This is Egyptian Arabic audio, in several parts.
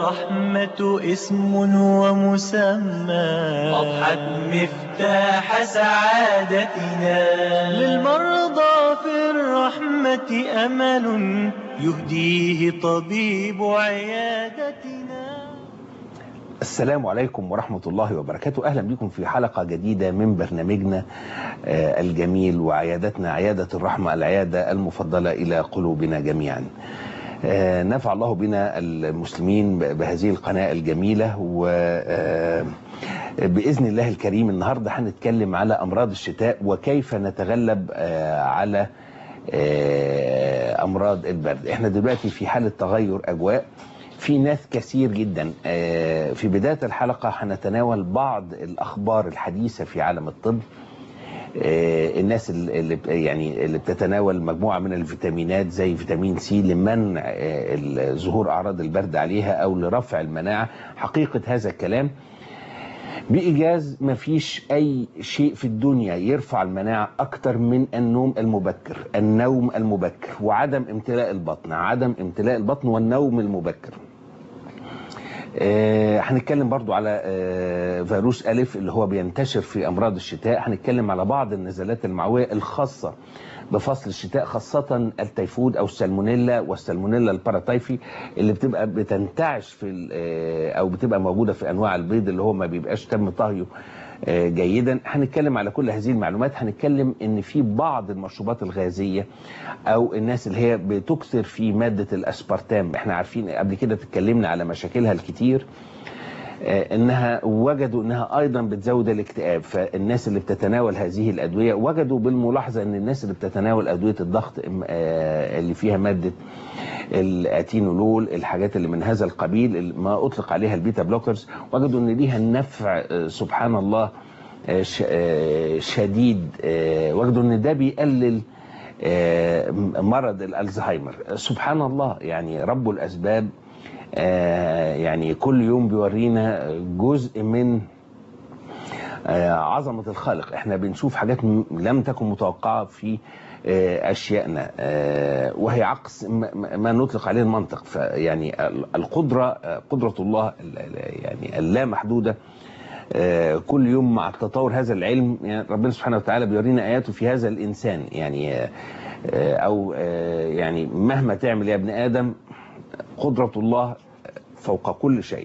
الرحمة اسم ومسمى أضحت مفتاح سعادتنا للمرضى في الرحمة أمل يهديه طبيب عيادتنا السلام عليكم ورحمة الله وبركاته أهلا بكم في حلقة جديدة من برنامجنا آه، الجميل وعيادتنا عيادة الرحمة العيادة المفضلة إلى قلوبنا جميعا آه، نفع الله بنا المسلمين بهذه القناة الجميلة و آه، بإذن الله الكريم النهاردة هنتكلم على أمراض الشتاء وكيف نتغلب آه، على آه، أمراض البرد احنا دلوقتي في حالة تغير أجواء في ناس كثير جدا آه، في بداية الحلقة هنتناول بعض الأخبار الحديثة في عالم الطب آه، الناس اللي بت- يعني اللي بتتناول مجموعة من الفيتامينات زي فيتامين سي لمنع آه، ال- ظهور أعراض البرد عليها أو لرفع المناعة حقيقة هذا الكلام بإيجاز مفيش أي شيء في الدنيا يرفع المناعة أكتر من النوم المبكر النوم المبكر وعدم امتلاء البطن عدم امتلاء البطن والنوم المبكر آه، هنتكلم برضو على آه، فيروس ألف اللي هو بينتشر في أمراض الشتاء هنتكلم على بعض النزلات المعوية الخاصة بفصل الشتاء خاصة التيفود أو السالمونيلا والسالمونيلا الباراتايفي اللي بتبقى بتنتعش في ال- آه، أو بتبقى موجودة في أنواع البيض اللي هو ما بيبقاش تم طهيه آه، جيدا هنتكلم على كل هذه المعلومات هنتكلم ان في بعض المشروبات الغازية او الناس اللي هي بتكثر في مادة الاسبرتام احنا عارفين قبل كده اتكلمنا على مشاكلها الكتير آه، انها وجدوا انها ايضا بتزود الاكتئاب فالناس اللي بتتناول هذه الادويه وجدوا بالملاحظه ان الناس اللي بتتناول ادويه الضغط آه، اللي فيها ماده الاتينولول الحاجات اللي من هذا القبيل اللي ما اطلق عليها البيتا بلوكرز وجدوا ان ليها نفع آه، سبحان الله آه، ش- آه، شديد آه، وجدوا ان ده بيقلل آه، مرض الالزهايمر سبحان الله يعني رب الاسباب آه، يعني كل يوم بيورينا جزء من آه، عظمة الخالق احنا بنشوف حاجات م- لم تكن متوقعة في آه، أشيائنا آه، وهي عكس ما- ما ما نطلق عليه المنطق فيعني ال- القدرة آه، قدرة الله ال- ال- يعني اللامحدودة آه، كل يوم مع تطور هذا العلم يعني ربنا سبحانه وتعالى بيورينا آياته في هذا الإنسان يعني آه، آه، أو آه، يعني مهما تعمل يا ابن آدم قدرة الله فوق كل شيء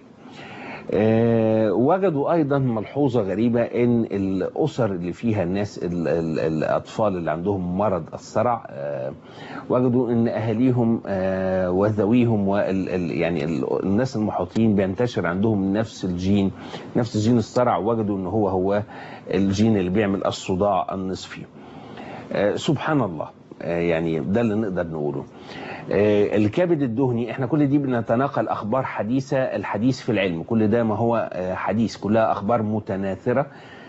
آه، وجدوا ايضا ملحوظه غريبه ان الاسر اللي فيها الناس ال ال الاطفال اللي عندهم مرض الصرع آه، وجدوا ان اهاليهم آه، وذويهم وال ال- يعني ال- الناس المحاطين بينتشر عندهم نفس الجين نفس جين الصرع وجدوا ان هو هو الجين اللي بيعمل الصداع النصفي آه، سبحان الله آه، يعني ده اللي نقدر نقوله آه، الكبد الدهني احنا كل دي بنتناقل اخبار حديثه الحديث في العلم كل ده ما هو آه، حديث كلها اخبار متناثره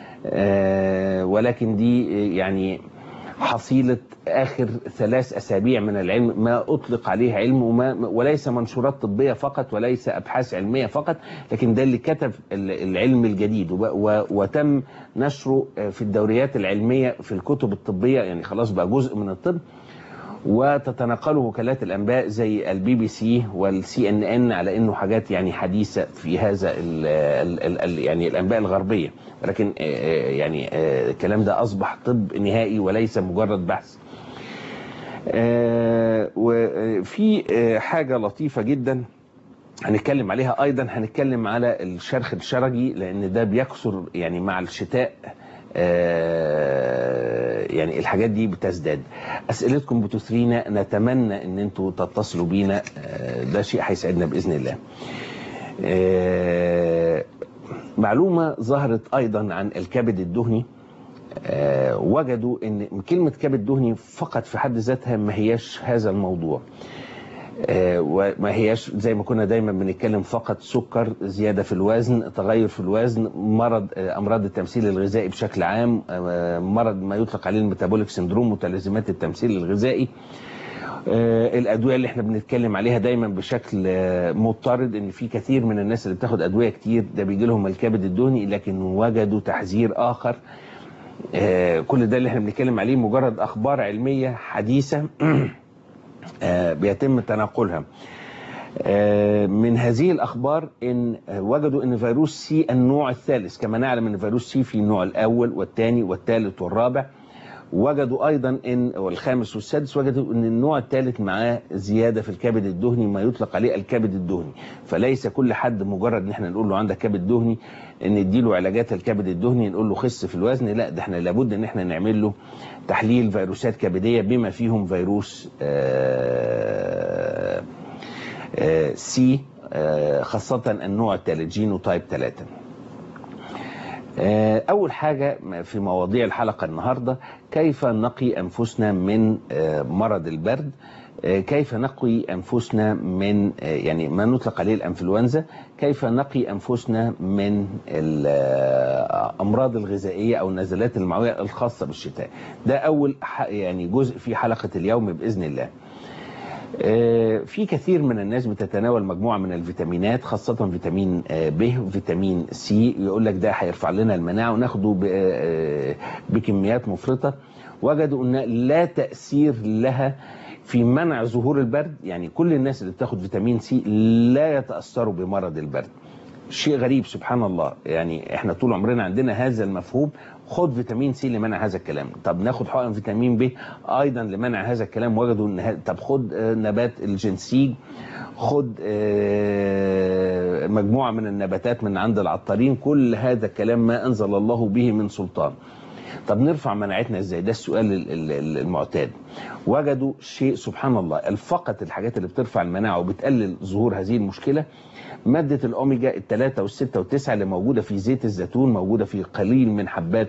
آه، ولكن دي آه، يعني حصيلة آخر ثلاث أسابيع من العلم ما أطلق عليه علم وما وليس منشورات طبية فقط وليس أبحاث علمية فقط لكن ده اللي كتب ال- العلم الجديد وب- و- وتم نشره آه، في الدوريات العلمية في الكتب الطبية يعني خلاص بقى جزء من الطب وتتناقله وكالات الانباء زي البي بي سي والسي ان ان على انه حاجات يعني حديثه في هذا ال ال ال يعني الانباء الغربيه ولكن آه، آه، يعني آه، الكلام ده اصبح طب نهائي وليس مجرد بحث آه، وفي آه، حاجه لطيفه جدا هنتكلم عليها ايضا هنتكلم على الشرخ الشرجي لان ده بيكثر يعني مع الشتاء آه، يعني الحاجات دي بتزداد اسئلتكم بتثرينا نتمنى ان انتوا تتصلوا بينا آه، ده شيء هيسعدنا باذن الله آه، معلومه ظهرت ايضا عن الكبد الدهني آه، وجدوا ان كلمه كبد دهني فقط في حد ذاتها ما هياش هذا الموضوع آه، وما هياش زي ما كنا دايما بنتكلم فقط سكر زياده في الوزن تغير في الوزن مرض آه، امراض التمثيل الغذائي بشكل عام آه، مرض ما يطلق عليه الميتابوليك سندروم متلازمات التمثيل الغذائي آه، الادويه اللي احنا بنتكلم عليها دايما بشكل آه، مضطرد ان في كثير من الناس اللي بتاخد ادويه كتير ده بيجي لهم الكبد الدهني لكن وجدوا تحذير اخر آه، كل ده اللي احنا بنتكلم عليه مجرد اخبار علميه حديثه آه، بيتم تناقلها آه، من هذه الأخبار إن آه، وجدوا إن فيروس سي النوع الثالث كما نعلم إن فيروس سي في النوع الأول والثاني والثالث والرابع وجدوا أيضا إن والخامس والسادس وجدوا إن النوع الثالث معاه زيادة في الكبد الدهني ما يطلق عليه الكبد الدهني فليس كل حد مجرد إن احنا نقول له عندك كبد دهني إن نديله علاجات الكبد الدهني نقول له خس في الوزن لا ده احنا لابد إن احنا نعمل له تحليل فيروسات كبدية بما فيهم فيروس آه آه، سي آه، خاصة النوع الثالث جينو تايب 3 آه، أول حاجة في مواضيع الحلقة النهاردة كيف نقي أنفسنا من آه، مرض البرد آه، كيف نقي أنفسنا من آه، يعني ما نطلق عليه الأنفلونزا كيف نقي أنفسنا من الأمراض الغذائية أو النزلات المعوية الخاصة بالشتاء ده أول ح- يعني جزء في حلقة اليوم بإذن الله آه، في كثير من الناس بتتناول مجموعة من الفيتامينات خاصة فيتامين آه، ب وفيتامين سي يقول لك ده هيرفع لنا المناعة وناخده ب- آه، بكميات مفرطة وجدوا ان لا تأثير لها في منع ظهور البرد يعني كل الناس اللي بتاخد فيتامين سي لا يتأثروا بمرض البرد شيء غريب سبحان الله يعني احنا طول عمرنا عندنا هذا المفهوم خد فيتامين سي لمنع هذا الكلام طب ناخد حقن فيتامين ب ايضا لمنع هذا الكلام وجدوا ان ه- طب خد آه، نبات الجنسيج خد آه، مجموعة من النباتات من عند العطارين كل هذا الكلام ما انزل الله به من سلطان طب نرفع مناعتنا ازاي ده السؤال ال- ال- ال- المعتاد وجدوا شيء سبحان الله فقط الحاجات اللي بترفع المناعة وبتقلل ظهور هذه المشكلة مادة الأوميجا الثلاثة والستة والتسعة اللي موجودة في زيت الزيتون موجودة في قليل من حبات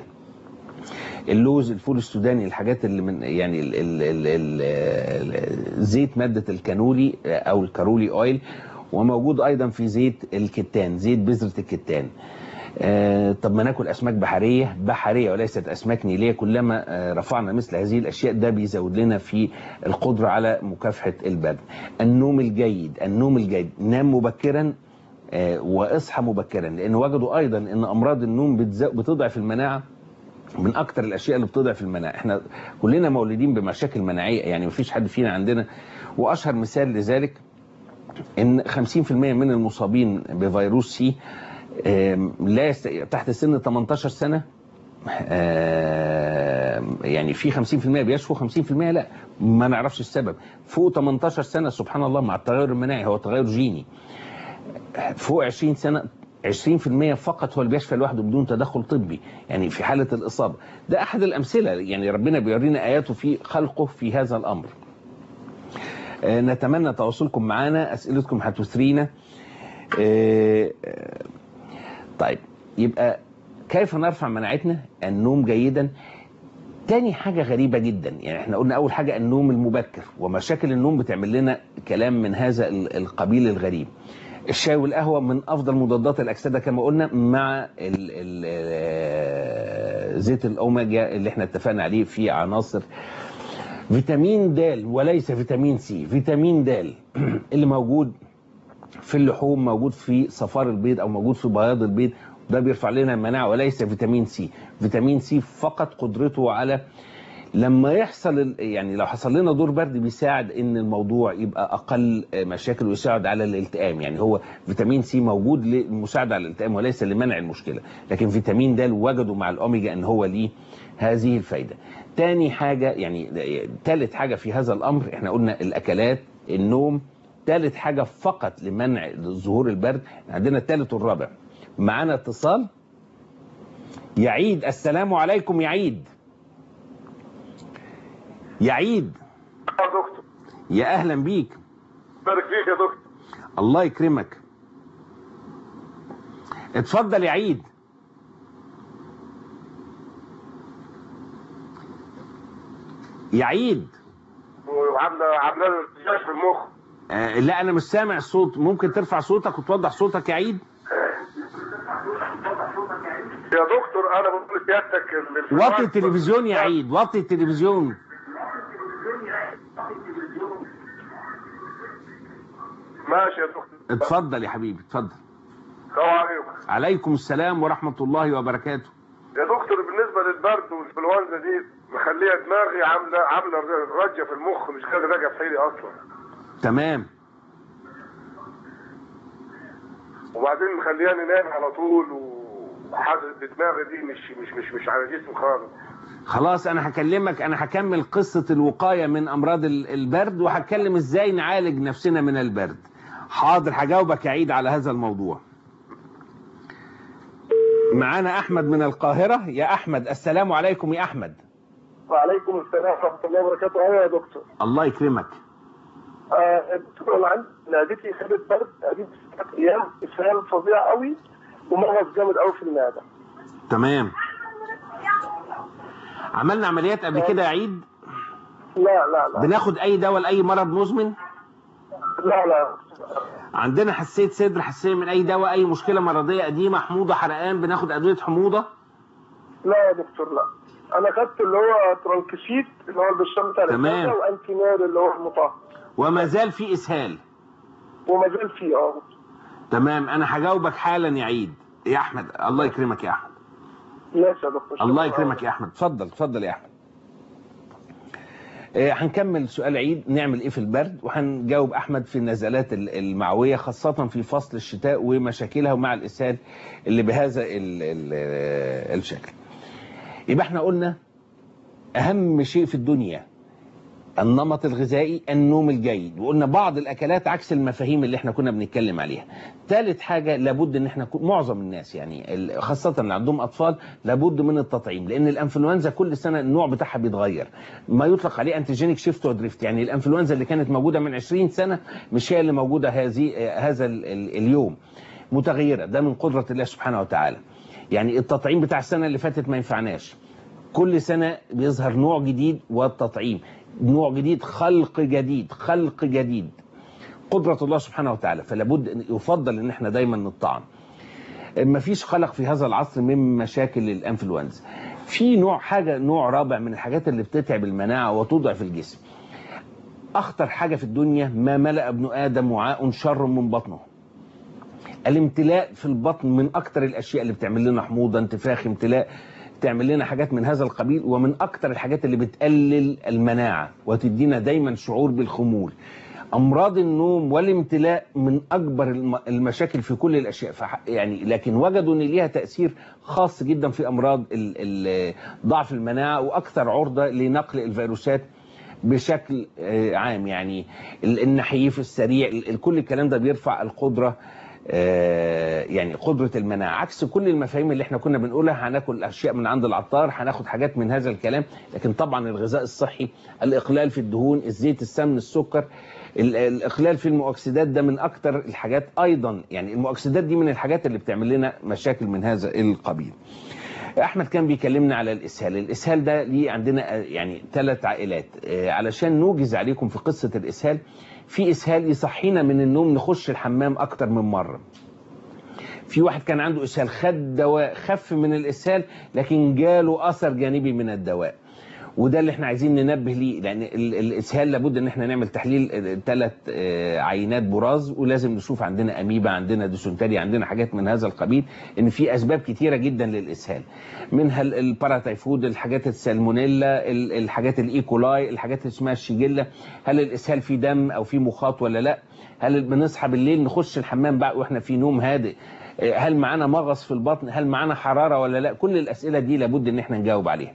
اللوز الفول السوداني الحاجات اللي من يعني ال ال ال ال ال زيت مادة الكانولي أو الكارولي أويل وموجود أيضا في زيت الكتان زيت بذرة الكتان آه طب ما ناكل اسماك بحريه بحريه وليست اسماك نيليه كلما آه رفعنا مثل هذه الاشياء ده بيزود لنا في القدره على مكافحه البرد النوم الجيد النوم الجيد نام مبكرا آه واصحى مبكرا لان وجدوا ايضا ان امراض النوم بتز- بتضعف المناعه من اكتر الاشياء اللي بتضعف المناعه احنا كلنا مولودين بمشاكل مناعيه يعني مفيش حد فينا عندنا واشهر مثال لذلك ان 50% من المصابين بفيروس سي آم، لا يست... تحت سن 18 سنه آم، يعني في 50% بيشفوا 50% لا ما نعرفش السبب فوق 18 سنه سبحان الله مع التغير المناعي هو تغير جيني فوق 20 سنه 20% فقط هو اللي بيشفى لوحده بدون تدخل طبي يعني في حاله الاصابه ده احد الامثله يعني ربنا بيورينا اياته في خلقه في هذا الامر آه، نتمنى تواصلكم معنا اسئلتكم هتثرينا آه، آه، طيب يبقى كيف نرفع مناعتنا النوم جيدا تاني حاجة غريبة جدا يعني احنا قلنا أول حاجة النوم المبكر ومشاكل النوم بتعمل لنا كلام من هذا ال- القبيل الغريب الشاي والقهوة من أفضل مضادات الأكسدة كما قلنا مع ال ال آه، زيت الأوميجا اللي احنا اتفقنا عليه في عناصر فيتامين د وليس فيتامين سي فيتامين د اللي موجود في اللحوم موجود في صفار البيض او موجود في بياض البيض ده بيرفع لنا المناعه وليس فيتامين سي فيتامين سي فقط قدرته على لما يحصل ال- يعني لو حصل لنا دور برد بيساعد ان الموضوع يبقى اقل مشاكل ويساعد على الالتئام يعني هو فيتامين سي موجود للمساعده على الالتئام وليس لمنع المشكله لكن فيتامين د وجدوا مع الاوميجا ان هو ليه هذه الفايده تاني حاجه يعني ثالث حاجه في هذا الامر احنا قلنا الاكلات النوم ثالث حاجه فقط لمنع ظهور البرد عندنا الثالث والرابع معانا اتصال يعيد السلام عليكم يعيد يعيد يا دكتور يا اهلا بيك بارك فيك يا دكتور الله يكرمك اتفضل يا عيد يا عيد وعامله عامله له ارتجاج في المخ آه لا انا مش سامع الصوت ممكن ترفع صوتك وتوضح صوتك يا عيد يا دكتور انا بقول لسيادتك ال- وطي التلفزيون يا عيد وطي التلفزيون ماشي يا دكتور اتفضل يا حبيبي اتفضل السلام عليكم عليكم السلام ورحمة الله وبركاته يا دكتور بالنسبه للبرد والانفلونزا دي مخليه دماغي عامله عامله رجه في المخ مش قادر اراجع في حيلي اصلا تمام وبعدين مخلياني نايم على طول وحاسس بدماغي دي مش مش مش مش على جسمي خالص خلاص انا هكلمك انا هكمل قصة الوقاية من امراض ال- البرد وهتكلم ازاي نعالج نفسنا من البرد حاضر هجاوبك يا عيد على هذا الموضوع معانا احمد من القاهرة يا احمد السلام عليكم يا احمد وعليكم السلام ورحمه الله وبركاته ايوه يا دكتور الله يكرمك آه الدكتور انا عندي معدتي خدت برد قديم ست ايام اسهال فظيع قوي ومغص جامد قوي في المعده تمام عملنا عمليات قبل كده يا عيد لا لا لا بناخد اي دواء لاي مرض مزمن لا لا عندنا حساسيه صدر حساسيه من اي دواء اي مشكله مرضيه قديمه حموضه حرقان بناخد ادويه حموضه لا يا دكتور لا انا خدت اللي هو ترانكشيت اللي هو البرشام بتاع تمام. الإسهال وانتينار اللي هو المطهر وما زال في اسهال وما زال فيه اه تمام انا هجاوبك حالا يا عيد يا احمد الله يكرمك يا احمد ماشي يا دكتور الله شكراً. يكرمك يا احمد اتفضل اتفضل يا احمد آه، هنكمل سؤال عيد نعمل ايه في البرد وهنجاوب احمد في النزلات ال- المعويه خاصه في فصل الشتاء ومشاكلها ومع الاسهال اللي بهذا ال ال الشكل يبقى احنا قلنا اهم شيء في الدنيا النمط الغذائي النوم الجيد وقلنا بعض الاكلات عكس المفاهيم اللي احنا كنا بنتكلم عليها ثالث حاجه لابد ان احنا كو- معظم الناس يعني ال- خاصه اللي عندهم اطفال لابد من التطعيم لان الانفلونزا كل سنه النوع بتاعها بيتغير ما يطلق عليه انتيجينيك شيفت ودريفت يعني الانفلونزا اللي كانت موجوده من 20 سنه مش هي اللي موجوده هذه هذا ال- ال- اليوم متغيره ده من قدره الله سبحانه وتعالى يعني التطعيم بتاع السنه اللي فاتت ما ينفعناش كل سنة بيظهر نوع جديد والتطعيم نوع جديد خلق جديد خلق جديد قدرة الله سبحانه وتعالى فلا بد إن- يفضل ان احنا دايما نطعم مفيش خلق في هذا العصر من مشاكل الانفلونزا في نوع حاجة نوع رابع من الحاجات اللي بتتعب المناعة وتضعف الجسم اخطر حاجة في الدنيا ما ملأ ابن ادم وعاء شر من بطنه الامتلاء في البطن من اكتر الاشياء اللي بتعمل لنا حموضه انتفاخ امتلاء تعمل لنا حاجات من هذا القبيل ومن اكتر الحاجات اللي بتقلل المناعه وتدينا دايما شعور بالخمول امراض النوم والامتلاء من اكبر الم- المشاكل في كل الاشياء فح- يعني لكن وجدوا ان ليها تاثير خاص جدا في امراض ال- ال- ضعف المناعه واكثر عرضه لنقل الفيروسات بشكل آه، عام يعني ال- النحيف السريع ال- ال- كل الكلام ده بيرفع القدره آه، يعني قدرة المناعة عكس كل المفاهيم اللي احنا كنا بنقولها هناكل اشياء من عند العطار هناخد حاجات من هذا الكلام لكن طبعا الغذاء الصحي الاقلال في الدهون الزيت السمن السكر ال- الاقلال في المؤكسدات ده من اكتر الحاجات ايضا يعني المؤكسدات دي من الحاجات اللي بتعمل لنا مشاكل من هذا القبيل احمد كان بيكلمنا على الاسهال الاسهال ده ليه عندنا آه، يعني ثلاث عائلات آه، علشان نوجز عليكم في قصة الاسهال في اسهال يصحينا من النوم نخش الحمام اكتر من مرة في واحد كان عنده اسهال خد دواء خف من الاسهال لكن جاله اثر جانبي من الدواء وده اللي احنا عايزين ننبه ليه لان ال- الاسهال لابد ان احنا نعمل تحليل ثلاث عينات براز ولازم نشوف عندنا اميبا عندنا ديسنتري عندنا حاجات من هذا القبيل ان في اسباب كتيره جدا للاسهال منها ال- الباراتيفود الحاجات السالمونيلا ال- الحاجات الايكولاي الحاجات اللي اسمها الشيجيلا هل الاسهال فيه دم او فيه مخاط ولا لا هل بنصحى بالليل نخش الحمام بقى واحنا في نوم هادئ هل معانا مغص في البطن هل معانا حراره ولا لا كل الاسئله دي لابد ان احنا نجاوب عليها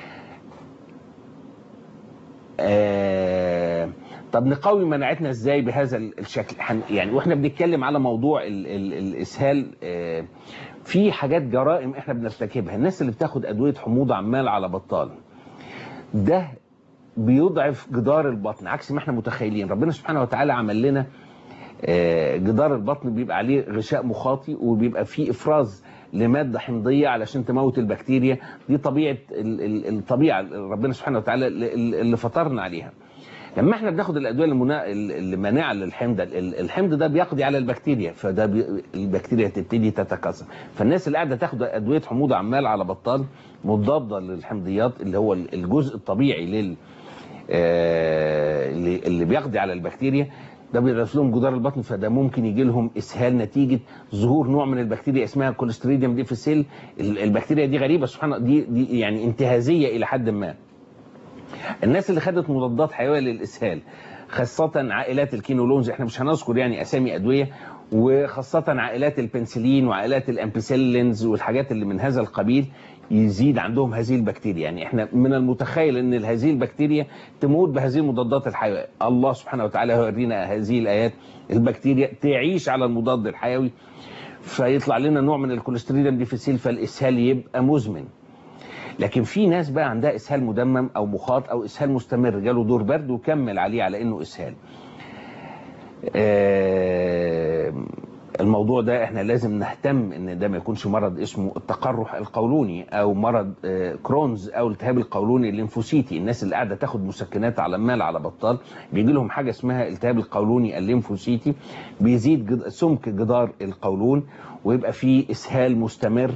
آه طب نقوي مناعتنا ازاي بهذا ال- الشكل حن- يعني واحنا بنتكلم على موضوع ال ال الاسهال آه في حاجات جرائم احنا بنرتكبها الناس اللي بتاخد ادويه حموضه عمال على بطال ده بيضعف جدار البطن عكس ما احنا متخيلين ربنا سبحانه وتعالى عمل لنا آه، جدار البطن بيبقى عليه غشاء مخاطي وبيبقى فيه افراز لماده حمضيه علشان تموت البكتيريا دي طبيعه ال- ال- الطبيعه ربنا سبحانه وتعالى اللي اللي فطرنا عليها لما احنا بناخد الادويه المنا- المانعه للحمض ال- الحمض ده بيقضي على البكتيريا فده بي... البكتيريا تبتدي تتكاثر فالناس اللي قاعده تاخد ادويه حموضه عمال على بطال مضاده للحمضيات اللي هو الجزء الطبيعي لل آه، اللي اللي بيقضي على البكتيريا ده بيضعف لهم جدار البطن فده ممكن يجي لهم اسهال نتيجه ظهور نوع من البكتيريا اسمها كوليستريديوم ديفيسيل ال- البكتيريا دي غريبه سبحان الله دي دي يعني انتهازيه الى حد ما الناس اللي خدت مضادات حيويه للاسهال خاصة عائلات الكينولونز احنا مش هنذكر يعني اسامي ادوية وخاصة عائلات البنسلين وعائلات الامبيسيلينز والحاجات اللي من هذا القبيل يزيد عندهم هذه البكتيريا يعني احنا من المتخيل ان هذه البكتيريا تموت بهذه المضادات الحيوية الله سبحانه وتعالى يورينا هذه الايات البكتيريا تعيش على المضاد الحيوي فيطلع لنا نوع من الكوليسترول ديفيسيل فالاسهال يبقى مزمن لكن في ناس بقى عندها اسهال مدمم او مخاط او اسهال مستمر جاله دور برد وكمل عليه على انه اسهال آه، الموضوع ده احنا لازم نهتم ان ده ما يكونش مرض اسمه التقرح القولوني او مرض آه، كرونز او التهاب القولوني الليمفوسيتي الناس اللي قاعده تاخد مسكنات على مال على بطال بيجي لهم حاجه اسمها التهاب القولوني الليمفوسيتي بيزيد جد- سمك جدار القولون ويبقى فيه اسهال مستمر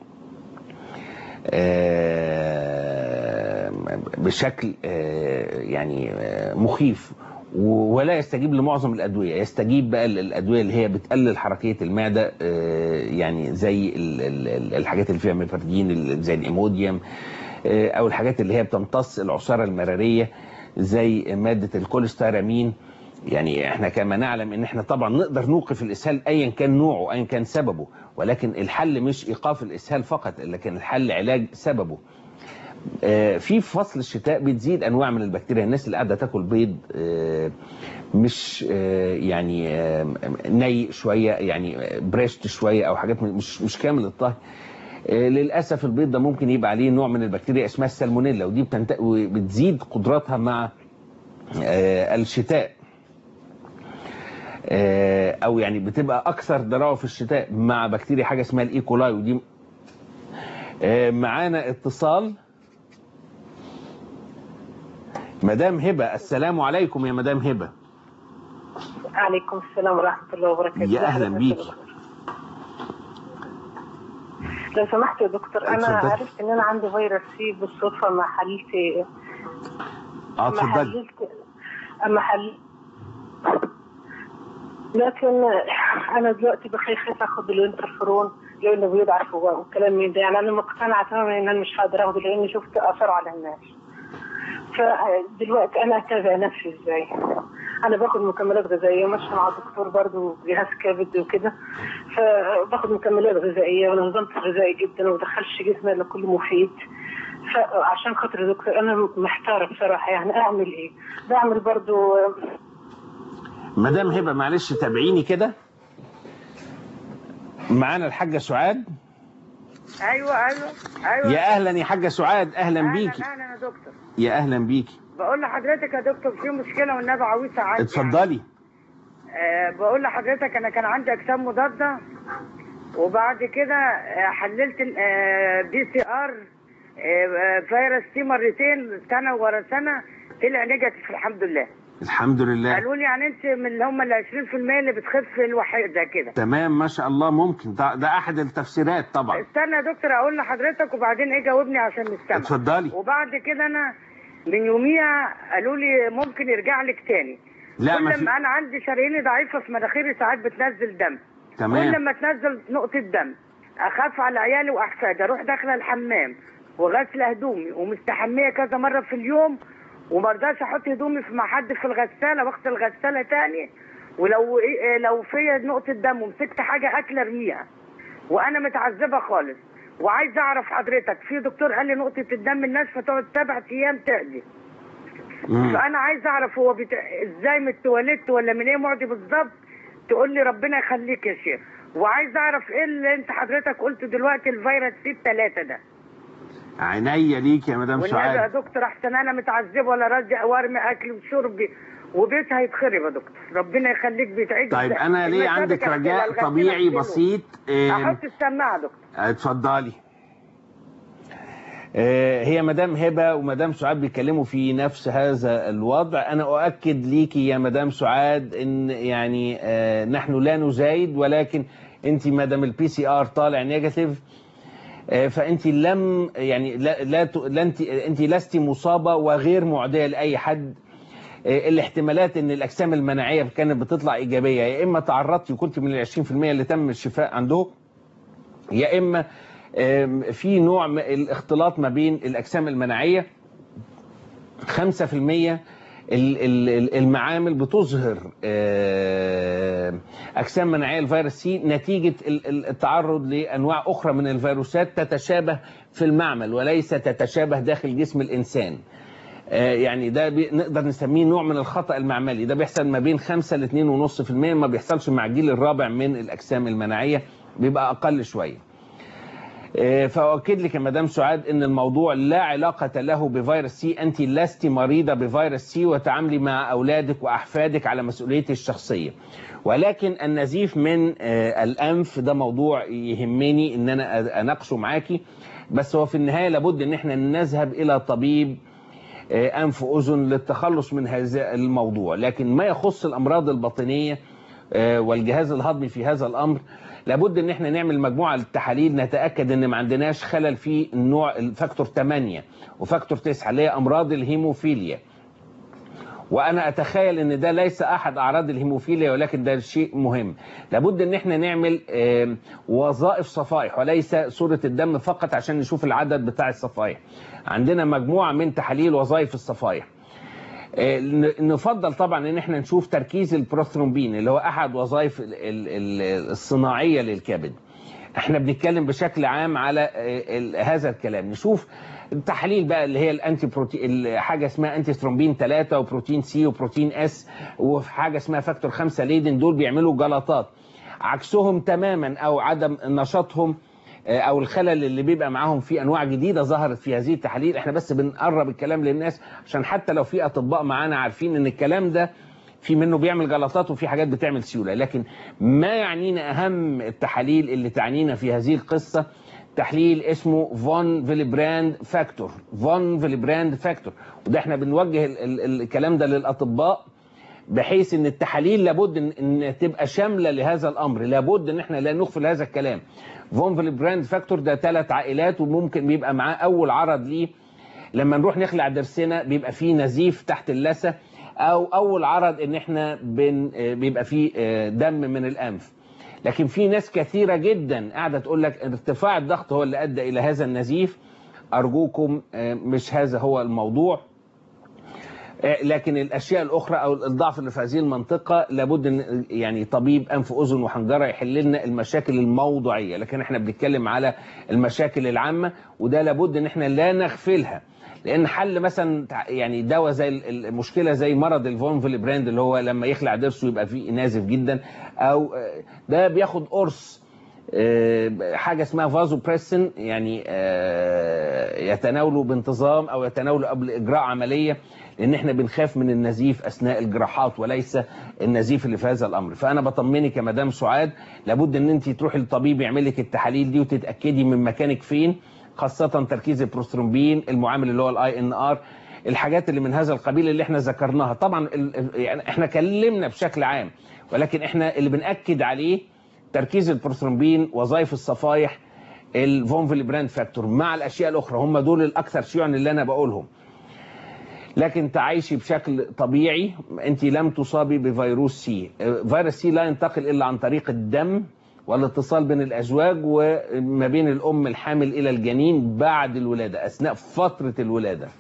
آه، بشكل آه، يعني آه، مخيف و- ولا يستجيب لمعظم الادويه يستجيب بقى للادويه اللي هي بتقلل حركيه المعده آه، يعني زي ال- ال- ال- الحاجات اللي فيها ميفردين ال- زي الايموديوم آه، او الحاجات اللي هي بتمتص العصاره المراريه زي ماده الكوليسترامين يعني احنا كما نعلم ان احنا طبعا نقدر نوقف الاسهال ايا كان نوعه ايا كان سببه ولكن الحل مش ايقاف الاسهال فقط لكن الحل علاج سببه آه، في فصل الشتاء بتزيد انواع من البكتيريا الناس اللي قاعده تاكل بيض آه، مش آه، يعني آه، ني شويه يعني آه، بريشت شويه او حاجات مش مش كامل الطهي آه، للاسف البيض ده ممكن يبقى عليه نوع من البكتيريا اسمها السالمونيلا ودي بتنت... بتزيد قدراتها مع آه، الشتاء آه، او يعني بتبقى اكثر ضراوه في الشتاء مع بكتيريا حاجه اسمها الايكولاي ودي آه، معانا اتصال مدام هبه السلام عليكم يا مدام هبه عليكم السلام ورحمة الله وبركاته يا أهلا بيكي. لو سمحت يا دكتور أنا اتفضلي. عرفت إن أنا عندي فيروس سي بالصدفة ما حللت اه ما اتفضلي حللت أما حل لكن أنا دلوقتي بخاف خايف آخد الانترفيرون لأنه بيضعف والكلام من ده يعني أنا مقتنعة تماما إن أنا مش هقدر آخده لأني شفت آثاره على الناس فدلوقتي انا اتابع نفسي ازاي انا باخد مكملات غذائيه ماشيه مع الدكتور برضو جهاز كبد وكده فباخد مكملات غذائيه وانا نظمت غذائي جدا وما بدخلش جسمي الا كل مفيد فعشان خاطر يا دكتور انا محتاره بصراحه يعني اعمل ايه؟ بعمل برضو مدام هبه معلش تابعيني كده معانا الحاجه سعاد ايوه ايوه ايوه يا اهلا يا حاجه سعاد اهلا بيكي اهلا اهلا يا دكتور يا اهلا بيكي بقول لحضرتك يا دكتور في مشكله والنبي عويصه عندي اتفضلي آه بقول لحضرتك انا كان عندي اجسام مضاده وبعد كده آه حللت دي سي ار فيروس سي مرتين سنه ورا سنه طلع نيجاتيف الحمد لله الحمد لله قالوا لي يعني انت من اللي هم ال 20% اللي بتخف الوحيده كده تمام ما شاء الله ممكن ده, ده احد التفسيرات طبعا استنى يا دكتور اقول لحضرتك وبعدين ايه جاوبني عشان نستمع اتفضلي وبعد كده انا من يوميها قالوا لي ممكن يرجع لك تاني لا ما كل في ما انا عندي شراييني ضعيفه في مناخيري ساعات بتنزل دم تمام كل ما تنزل نقطه دم اخاف على عيالي واحفادي اروح داخله الحمام وغسله هدومي ومستحميه كذا مره في اليوم وما ارضاش احط هدومي في مع حد في الغساله واغسل الغساله تاني ولو إيه لو فيا نقطه دم ومسكت حاجه اكل ارميها وانا متعذبه خالص وعايز اعرف حضرتك في دكتور قال لي نقطه الدم الناشفه تقعد سبع ايام تقضي مم. فانا عايز اعرف هو بت... ازاي من التواليت ولا من ايه معدي بالظبط تقول لي ربنا يخليك يا شيخ وعايز اعرف ايه اللي انت حضرتك قلت دلوقتي الفيروس سي الثلاثه ده عينيا ليك يا مدام والنبي يا سعاد دكتور احسن انا متعذبه ولا راضي وارمي اكلي وشربي وبيتها هيتخرب يا دكتور ربنا يخليك بيتعيد طيب انا ليه المسافة عندك كانت رجاء الغسيل طبيعي أغسله. بسيط آه، احط السماعه يا دكتور اتفضلي آه، هي مدام هبه ومدام سعاد بيتكلموا في نفس هذا الوضع انا اؤكد ليكي يا مدام سعاد ان يعني آه، نحن لا نزايد ولكن انت مدام البي سي ار طالع نيجاتيف آه، فانت لم يعني لا, لا, ت- لا انت انت لست مصابه وغير معديه لاي حد آه، الاحتمالات ان الاجسام المناعيه كانت بتطلع ايجابيه يا اما تعرضتي وكنت من ال 20% اللي تم الشفاء عندهم يا اما آم، في نوع من الاختلاط ما بين الاجسام المناعيه 5% ال- ال- ال- المعامل بتظهر آه، اجسام مناعيه لفيروس سي نتيجه ال- ال- التعرض لانواع اخرى من الفيروسات تتشابه في المعمل وليس تتشابه داخل جسم الانسان آه، يعني ده بي- نقدر نسميه نوع من الخطأ المعملي ده بيحصل ما بين 5 ل 2.5% ما بيحصلش مع الجيل الرابع من الأجسام المناعية بيبقى أقل شوية آه، فأؤكد لك يا مدام سعاد أن الموضوع لا علاقة له بفيروس سي أنت لست مريضة بفيروس سي وتعاملي مع أولادك وأحفادك على مسؤوليتي الشخصية ولكن النزيف من آه، الأنف ده موضوع يهمني أن أنا أناقشه معاكي بس هو في النهاية لابد أن احنا نذهب إلى طبيب آه، أنف أذن للتخلص من هذا الموضوع لكن ما يخص الأمراض الباطنية آه، والجهاز الهضمي في هذا الأمر لابد ان احنا نعمل مجموعه للتحاليل نتاكد ان ما عندناش خلل في النوع الفاكتور 8 وفاكتور 9 اللي هي امراض الهيموفيليا وانا اتخيل ان ده ليس احد اعراض الهيموفيليا ولكن ده شيء مهم لابد ان احنا نعمل آم، وظائف صفائح وليس صوره الدم فقط عشان نشوف العدد بتاع الصفائح عندنا مجموعه من تحاليل وظائف الصفائح آه، ن- نفضل طبعا ان احنا نشوف تركيز البروثرومبين اللي هو احد وظائف ال- ال- ال- الصناعيه للكبد احنا بنتكلم بشكل عام على آه، ال- هذا الكلام نشوف التحاليل بقى اللي هي الانتي بروتين حاجه اسمها انتي ثرومبين 3 وبروتين سي وبروتين اس وحاجه اسمها فاكتور 5 ليدن دول بيعملوا جلطات عكسهم تماما او عدم نشاطهم آه، او الخلل اللي بيبقى معاهم في انواع جديده ظهرت في هذه التحاليل احنا بس بنقرب الكلام للناس عشان حتى لو في اطباء معانا عارفين ان الكلام ده في منه بيعمل جلطات وفي حاجات بتعمل سيوله لكن ما يعنينا اهم التحاليل اللي تعنينا في هذه القصه تحليل اسمه فون فيليبراند فاكتور فون فيليبراند فاكتور وده احنا بنوجه ال ال الكلام ده للاطباء بحيث ان التحاليل لابد ان, إن تبقى شامله لهذا الامر لابد ان احنا لا نغفل هذا الكلام فون فيليبراند فاكتور ده ثلاث عائلات وممكن بيبقى معاه اول عرض ليه لما نروح نخلع ضرسنا بيبقى فيه نزيف تحت اللثه او اول عرض ان احنا بن بيبقى فيه آه، دم من الانف لكن في ناس كثيره جدا قاعده تقول لك ارتفاع الضغط هو اللي ادى الى هذا النزيف ارجوكم آه، مش هذا هو الموضوع آه، لكن الاشياء الاخرى او الضعف اللي في هذه المنطقه لابد ان يعني طبيب انف اذن وحنجره يحل لنا المشاكل الموضوعيه لكن احنا بنتكلم على المشاكل العامه وده لابد ان احنا لا نغفلها لان حل مثلا تع- يعني دواء زي ال- المشكله زي مرض الفون فيليبراند اللي هو لما يخلع ضرسه يبقى فيه نازف جدا او آه، ده بياخد قرص آه، حاجه اسمها فازو بريسن يعني آه، يتناوله بانتظام او يتناوله قبل اجراء عمليه لان احنا بنخاف من النزيف اثناء الجراحات وليس النزيف اللي في هذا الامر فانا بطمنك يا مدام سعاد لابد ان انت تروحي للطبيب يعمل لك التحاليل دي وتتاكدي من مكانك فين خاصه تركيز البروسترومبين المعامل اللي هو الاي ان ار الحاجات اللي من هذا القبيل اللي احنا ذكرناها طبعا ال- ال- يعني احنا كلمنا بشكل عام ولكن احنا اللي بناكد عليه تركيز البروسترومبين وظائف الصفائح الفون فيليبراند فاكتور مع الاشياء الاخرى هم دول الاكثر شيوعا اللي انا بقولهم لكن تعيشي بشكل طبيعي انت لم تصابي بفيروس سي فيروس سي لا ينتقل الا عن طريق الدم والاتصال بين الازواج وما بين الام الحامل الى الجنين بعد الولاده اثناء فتره الولاده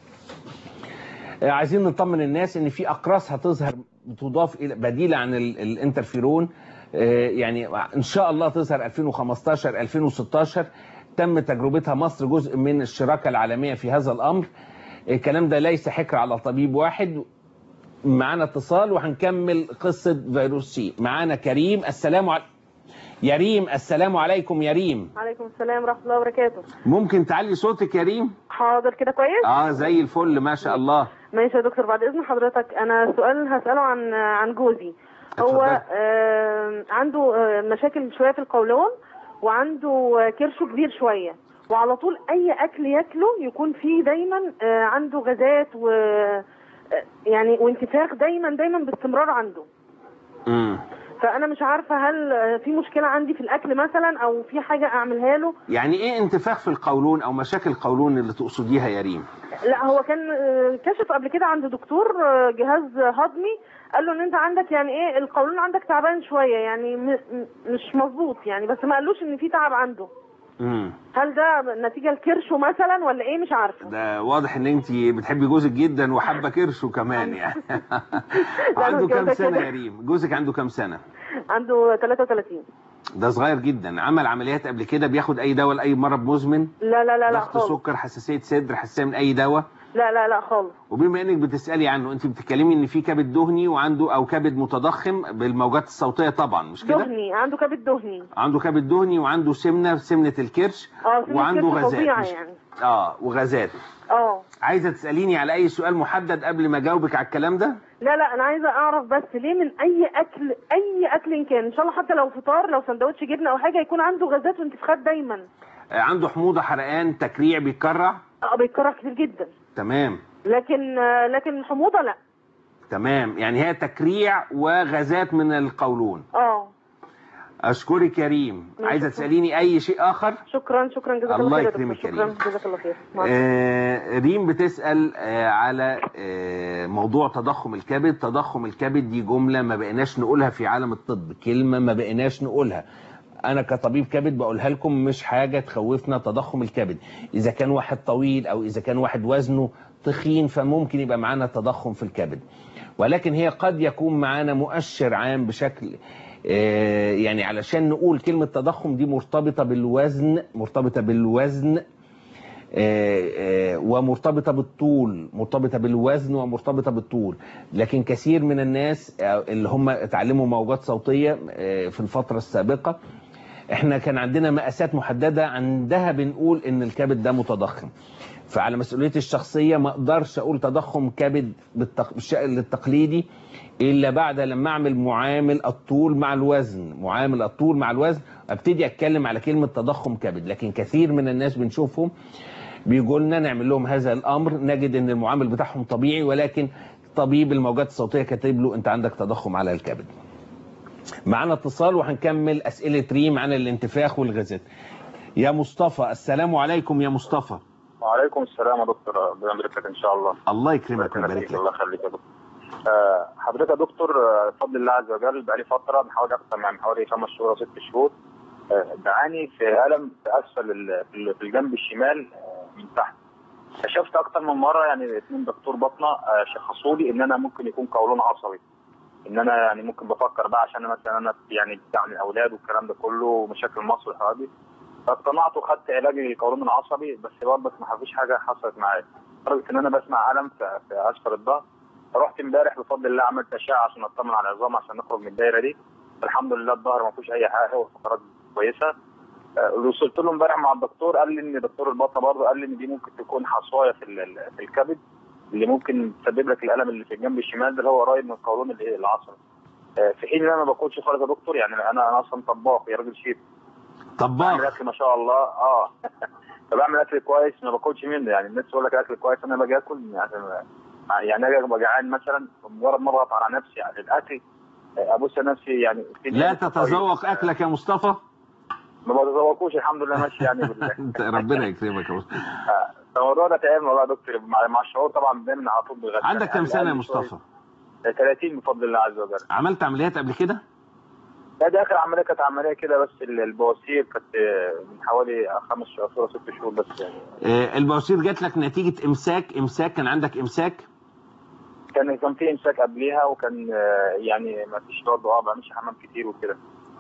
آه، عايزين نطمن الناس ان في اقراص هتظهر تضاف الى بديله عن ال- الانترفيرون آه، يعني ان شاء الله تظهر 2015 2016 تم تجربتها مصر جزء من الشراكه العالميه في هذا الامر الكلام ده ليس حكر على طبيب واحد معانا اتصال وهنكمل قصه فيروس سي معانا كريم السلام عليكم يا ريم السلام عليكم يا ريم عليكم السلام ورحمة الله وبركاته ممكن تعلي صوتك يا ريم حاضر كده كويس اه زي الفل ما شاء الله ماشي يا دكتور بعد إذن حضرتك أنا سؤال هسأله عن عن جوزي هو اتفضل. آه عنده آه مشاكل شوية في القولون وعنده آه، كرشه كبير شوية وعلى طول أي أكل ياكله يكون فيه دايما آه عنده غازات و آه، يعني وانتفاخ دايما دايما باستمرار عنده امم فأنا مش عارفة هل آه، في مشكلة عندي في الأكل مثلا أو في حاجة أعملها له يعني ايه انتفاخ في القولون او مشاكل القولون اللي تقصديها يا ريم لا هو كان آه، كشف قبل كده عند دكتور آه، جهاز هضمي قال له ان انت عندك يعني ايه القولون عندك تعبان شويه يعني م- م- مش مظبوط يعني بس ما قالوش ان في تعب عنده امم هل ده نتيجه لكرشه مثلا ولا ايه مش عارفه ده واضح ان انت بتحبي جوزك جدا وحابه كرشه كمان يعني عنده كده كام كده. سنه يا ريم جوزك عنده كام سنه عنده 33 ده صغير جدا عمل عمليات قبل كده بياخد اي دواء لاي مرض مزمن لا لا لا لا ضغط خالص سكر حساسيه صدر حساسيه من اي دواء لا لا لا خالص وبما انك بتسالي عنه انت بتتكلمي ان في كبد دهني وعنده او كبد متضخم بالموجات الصوتيه طبعا مش كده دهني عنده كبد دهني عنده كبد دهني وعنده سمنه سمنه الكرش اه سن وعنده الكرش غازات فظيعة مش- يعني اه وغازات اه عايزه تساليني على اي سؤال محدد قبل ما اجاوبك على الكلام ده لا لا انا عايزه اعرف بس ليه من اي اكل اي اكل إن كان ان شاء الله حتى لو فطار لو سندوتش جبنه او حاجه يكون عنده غازات وانتفاخات دايما آه عنده حموضه حرقان تكريع بيتكرع اه بيتكرر كتير جدا تمام لكن آه، لكن الحموضه لا تمام يعني هي تكريع وغازات من القولون اه اشكرك يا ريم ماشي. عايزه تساليني اي شيء اخر شكرا شكرا جزاك الله الله خير يا يكرمك دكتور. يا شكرا ريم. جزاك الله خير مع السلامة. آه ريم بتسال آه على آه موضوع تضخم الكبد تضخم الكبد دي جمله ما بقيناش نقولها في عالم الطب كلمه ما بقيناش نقولها انا كطبيب كبد بقولها لكم مش حاجه تخوفنا تضخم الكبد اذا كان واحد طويل او اذا كان واحد وزنه تخين فممكن يبقى معانا تضخم في الكبد ولكن هي قد يكون معانا مؤشر عام بشكل آه، يعني علشان نقول كلمة تضخم دي مرتبطة بالوزن مرتبطة بالوزن آه، آه، ومرتبطة بالطول مرتبطة بالوزن ومرتبطة بالطول لكن كثير من الناس آه، اللي هم اتعلموا موجات صوتية آه، في الفترة السابقة احنا كان عندنا مقاسات محددة عندها بنقول ان الكبد ده متضخم فعلى مسؤوليتي الشخصية ما اقدرش اقول تضخم كبد بالتق... بالشكل التقليدي الا بعد لما اعمل معامل الطول مع الوزن معامل الطول مع الوزن ابتدي اتكلم على كلمة تضخم كبد لكن كثير من الناس بنشوفهم بيجوا لنا نعمل لهم هذا الامر نجد ان المعامل بتاعهم طبيعي ولكن طبيب الموجات الصوتيه كاتب له انت عندك تضخم على الكبد. معانا اتصال وهنكمل اسئله ريم عن الانتفاخ والغازات. يا مصطفى السلام عليكم يا مصطفى. وعليكم السلام يا دكتور ربنا يبارك لك ان شاء الله الله يكرمك ربنا ويبارك يخليك، لك. الله يخليك يا دكتور آه، حضرتك يا دكتور آه، بفضل الله عز وجل بقالي فتره بحاول اكثر من حوالي خمس شهور او ست شهور آه، بعاني في الم في اسفل ال- في ال- في الجنب الشمال آه، من تحت كشفت اكثر من مره يعني اثنين دكتور باطنه آه، شخصوا لي ان انا ممكن يكون قولون عصبي ان انا يعني ممكن بفكر بقى عشان أنا مثلا انا يعني بتاع من الاولاد والكلام ده كله ومشاكل مصر والحوارات دي فاقتنعت وخدت علاج للقولون العصبي بس برضه ما فيش حاجه حصلت معايا لدرجه ان انا بسمع الم في, في اسفل الظهر فرحت امبارح بفضل الله عملت اشعه عشان اطمن على العظام عشان نخرج من الدايره دي الحمد لله الظهر ما فيهوش اي حاجه والفقرات كويسه آه، وصلت له امبارح مع الدكتور قال لي ان دكتور البطنه برضه قال لي ان دي ممكن تكون حصوايه في ال- ال- في الكبد اللي ممكن تسبب لك الالم اللي في الجنب الشمال ده اللي هو قريب من القولون الايه العصبي آه، في حين ان انا ما باكلش خالص يا دكتور يعني انا انا اصلا طباخ يا راجل شيف بعمل طباخ اكل ما شاء الله اه فبعمل اكل كويس ما باكلش منه يعني الناس تقول لك اكل كويس انا باجي اكل يعني يعني انا ابقى جعان مثلا مجرد ما اضغط على نفسي على الاكل آه، ابص نفسي يعني في لا نسبة تتذوق طيب. اكلك يا مصطفى ما بتذوقوش الحمد لله ماشي يعني بال- انت ربنا يكرمك يا مصطفى. آه، فالموضوع ده تعب والله يا دكتور مع, مع الشعور طبعا دايما على طول بغشاء عندك كام سنه يا مصطفى؟ 30 بفضل الله عز وجل عملت عمليات قبل كده؟ لا دي اخر عمليه كانت عمليه كده بس ال- البواسير كانت آه، من حوالي خمس شهور أو ست شهور بس يعني آه، البواسير جات لك نتيجه امساك امساك كان عندك امساك كان كان في امساك قبليها وكان آه، يعني ما فيش برضه اه بعملش حمام كتير وكده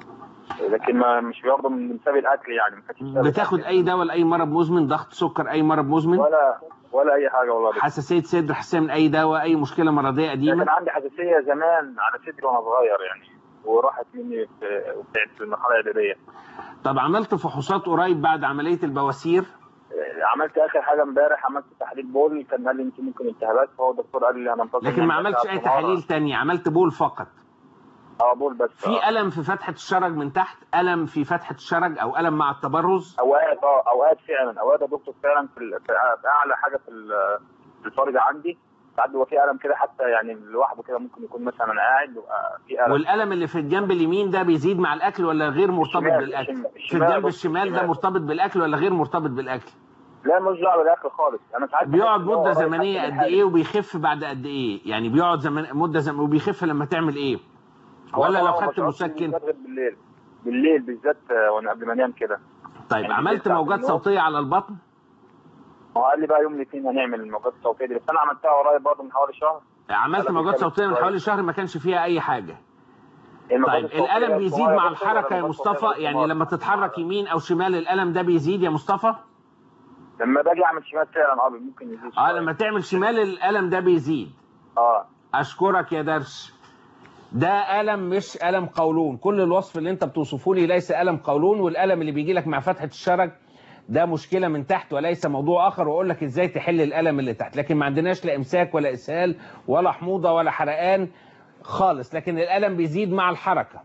لكن ما مش برضه من بسبب الاكل يعني ما كانش بسبب بتاخد الأكل. اي دواء لاي مرض مزمن ضغط سكر اي مرض مزمن ولا ولا اي حاجه والله بس. حساسيه صدر حساسيه من اي دواء اي مشكله مرضيه كان قديمه عندي حساسيه زمان على صدري وانا صغير يعني وراحت مني في في- في المرحله الاعداديه طب عملت فحوصات قريب بعد عمليه البواسير آه، عملت اخر حاجه امبارح عملت تحليل بول كان قال لي انت ممكن التهابات فهو الدكتور قال لي هننتظر لكن ما منك عملتش ساعة اي ونهار. تحاليل تانية عملت بول فقط اه بول بس آه. في الم في فتحه الشرج من تحت الم في فتحه الشرج او الم مع التبرز اوقات اه اوقات فعلا اوقات يا دكتور فعلا في, ال- في في اعلى حاجه في ال- في الفرج عندي ساعات بيبقى في الم كده حتى يعني لوحده كده ممكن يكون مثلا انا قاعد يبقى في الم والالم اللي في الجنب اليمين ده بيزيد مع الاكل ولا غير مرتبط الشمال، بالاكل الشمال، في الشمال الجنب بص، الشمال ده الشمال. مرتبط بالاكل ولا غير مرتبط بالاكل لا مش دعوه بالاكل خالص انا ساعات بيقعد بحس إن هو مده قريب زمنيه حتى من قد حاجة. ايه وبيخف بعد قد ايه يعني بيقعد زمن مده زمن وبيخف لما تعمل ايه هو ولا لو طبعاً ما خدت بشربش مسكن بالذات غير بالليل بالليل بالذات آه، وانا قبل ما انام كده طيب يعني عملت بيطلع موجات في النوم. صوتيه على البطن هو قال لي بقى يوم الاثنين هنعمل الموجات الصوتيه دي بس انا عملتها قريب برضه من حوالي شهر عملت أنا موجات بتكلم صوتيه من شوية. حوالي شهر ما كانش فيها اي حاجه الموجات طيب الصوتية الالم بيزيد الصغيرة مع برضه الحركه يا ولا موجات مصطفى صوتية يعني بالكبار؟ لما تتحرك يمين او شمال الالم ده بيزيد يا مصطفى لما باجي اعمل شمال فعلا اه ممكن يزيد اه شوية. لما تعمل شمال الالم ده بيزيد اه اشكرك يا درش ده الم مش الم قولون كل الوصف اللي انت بتوصفه لي ليس الم قولون والالم اللي بيجي لك مع فتحه الشرج ده مشكله من تحت وليس موضوع اخر واقول لك ازاي تحل الالم اللي تحت لكن ما عندناش لا امساك ولا اسهال ولا حموضه ولا حرقان خالص لكن الالم بيزيد مع الحركه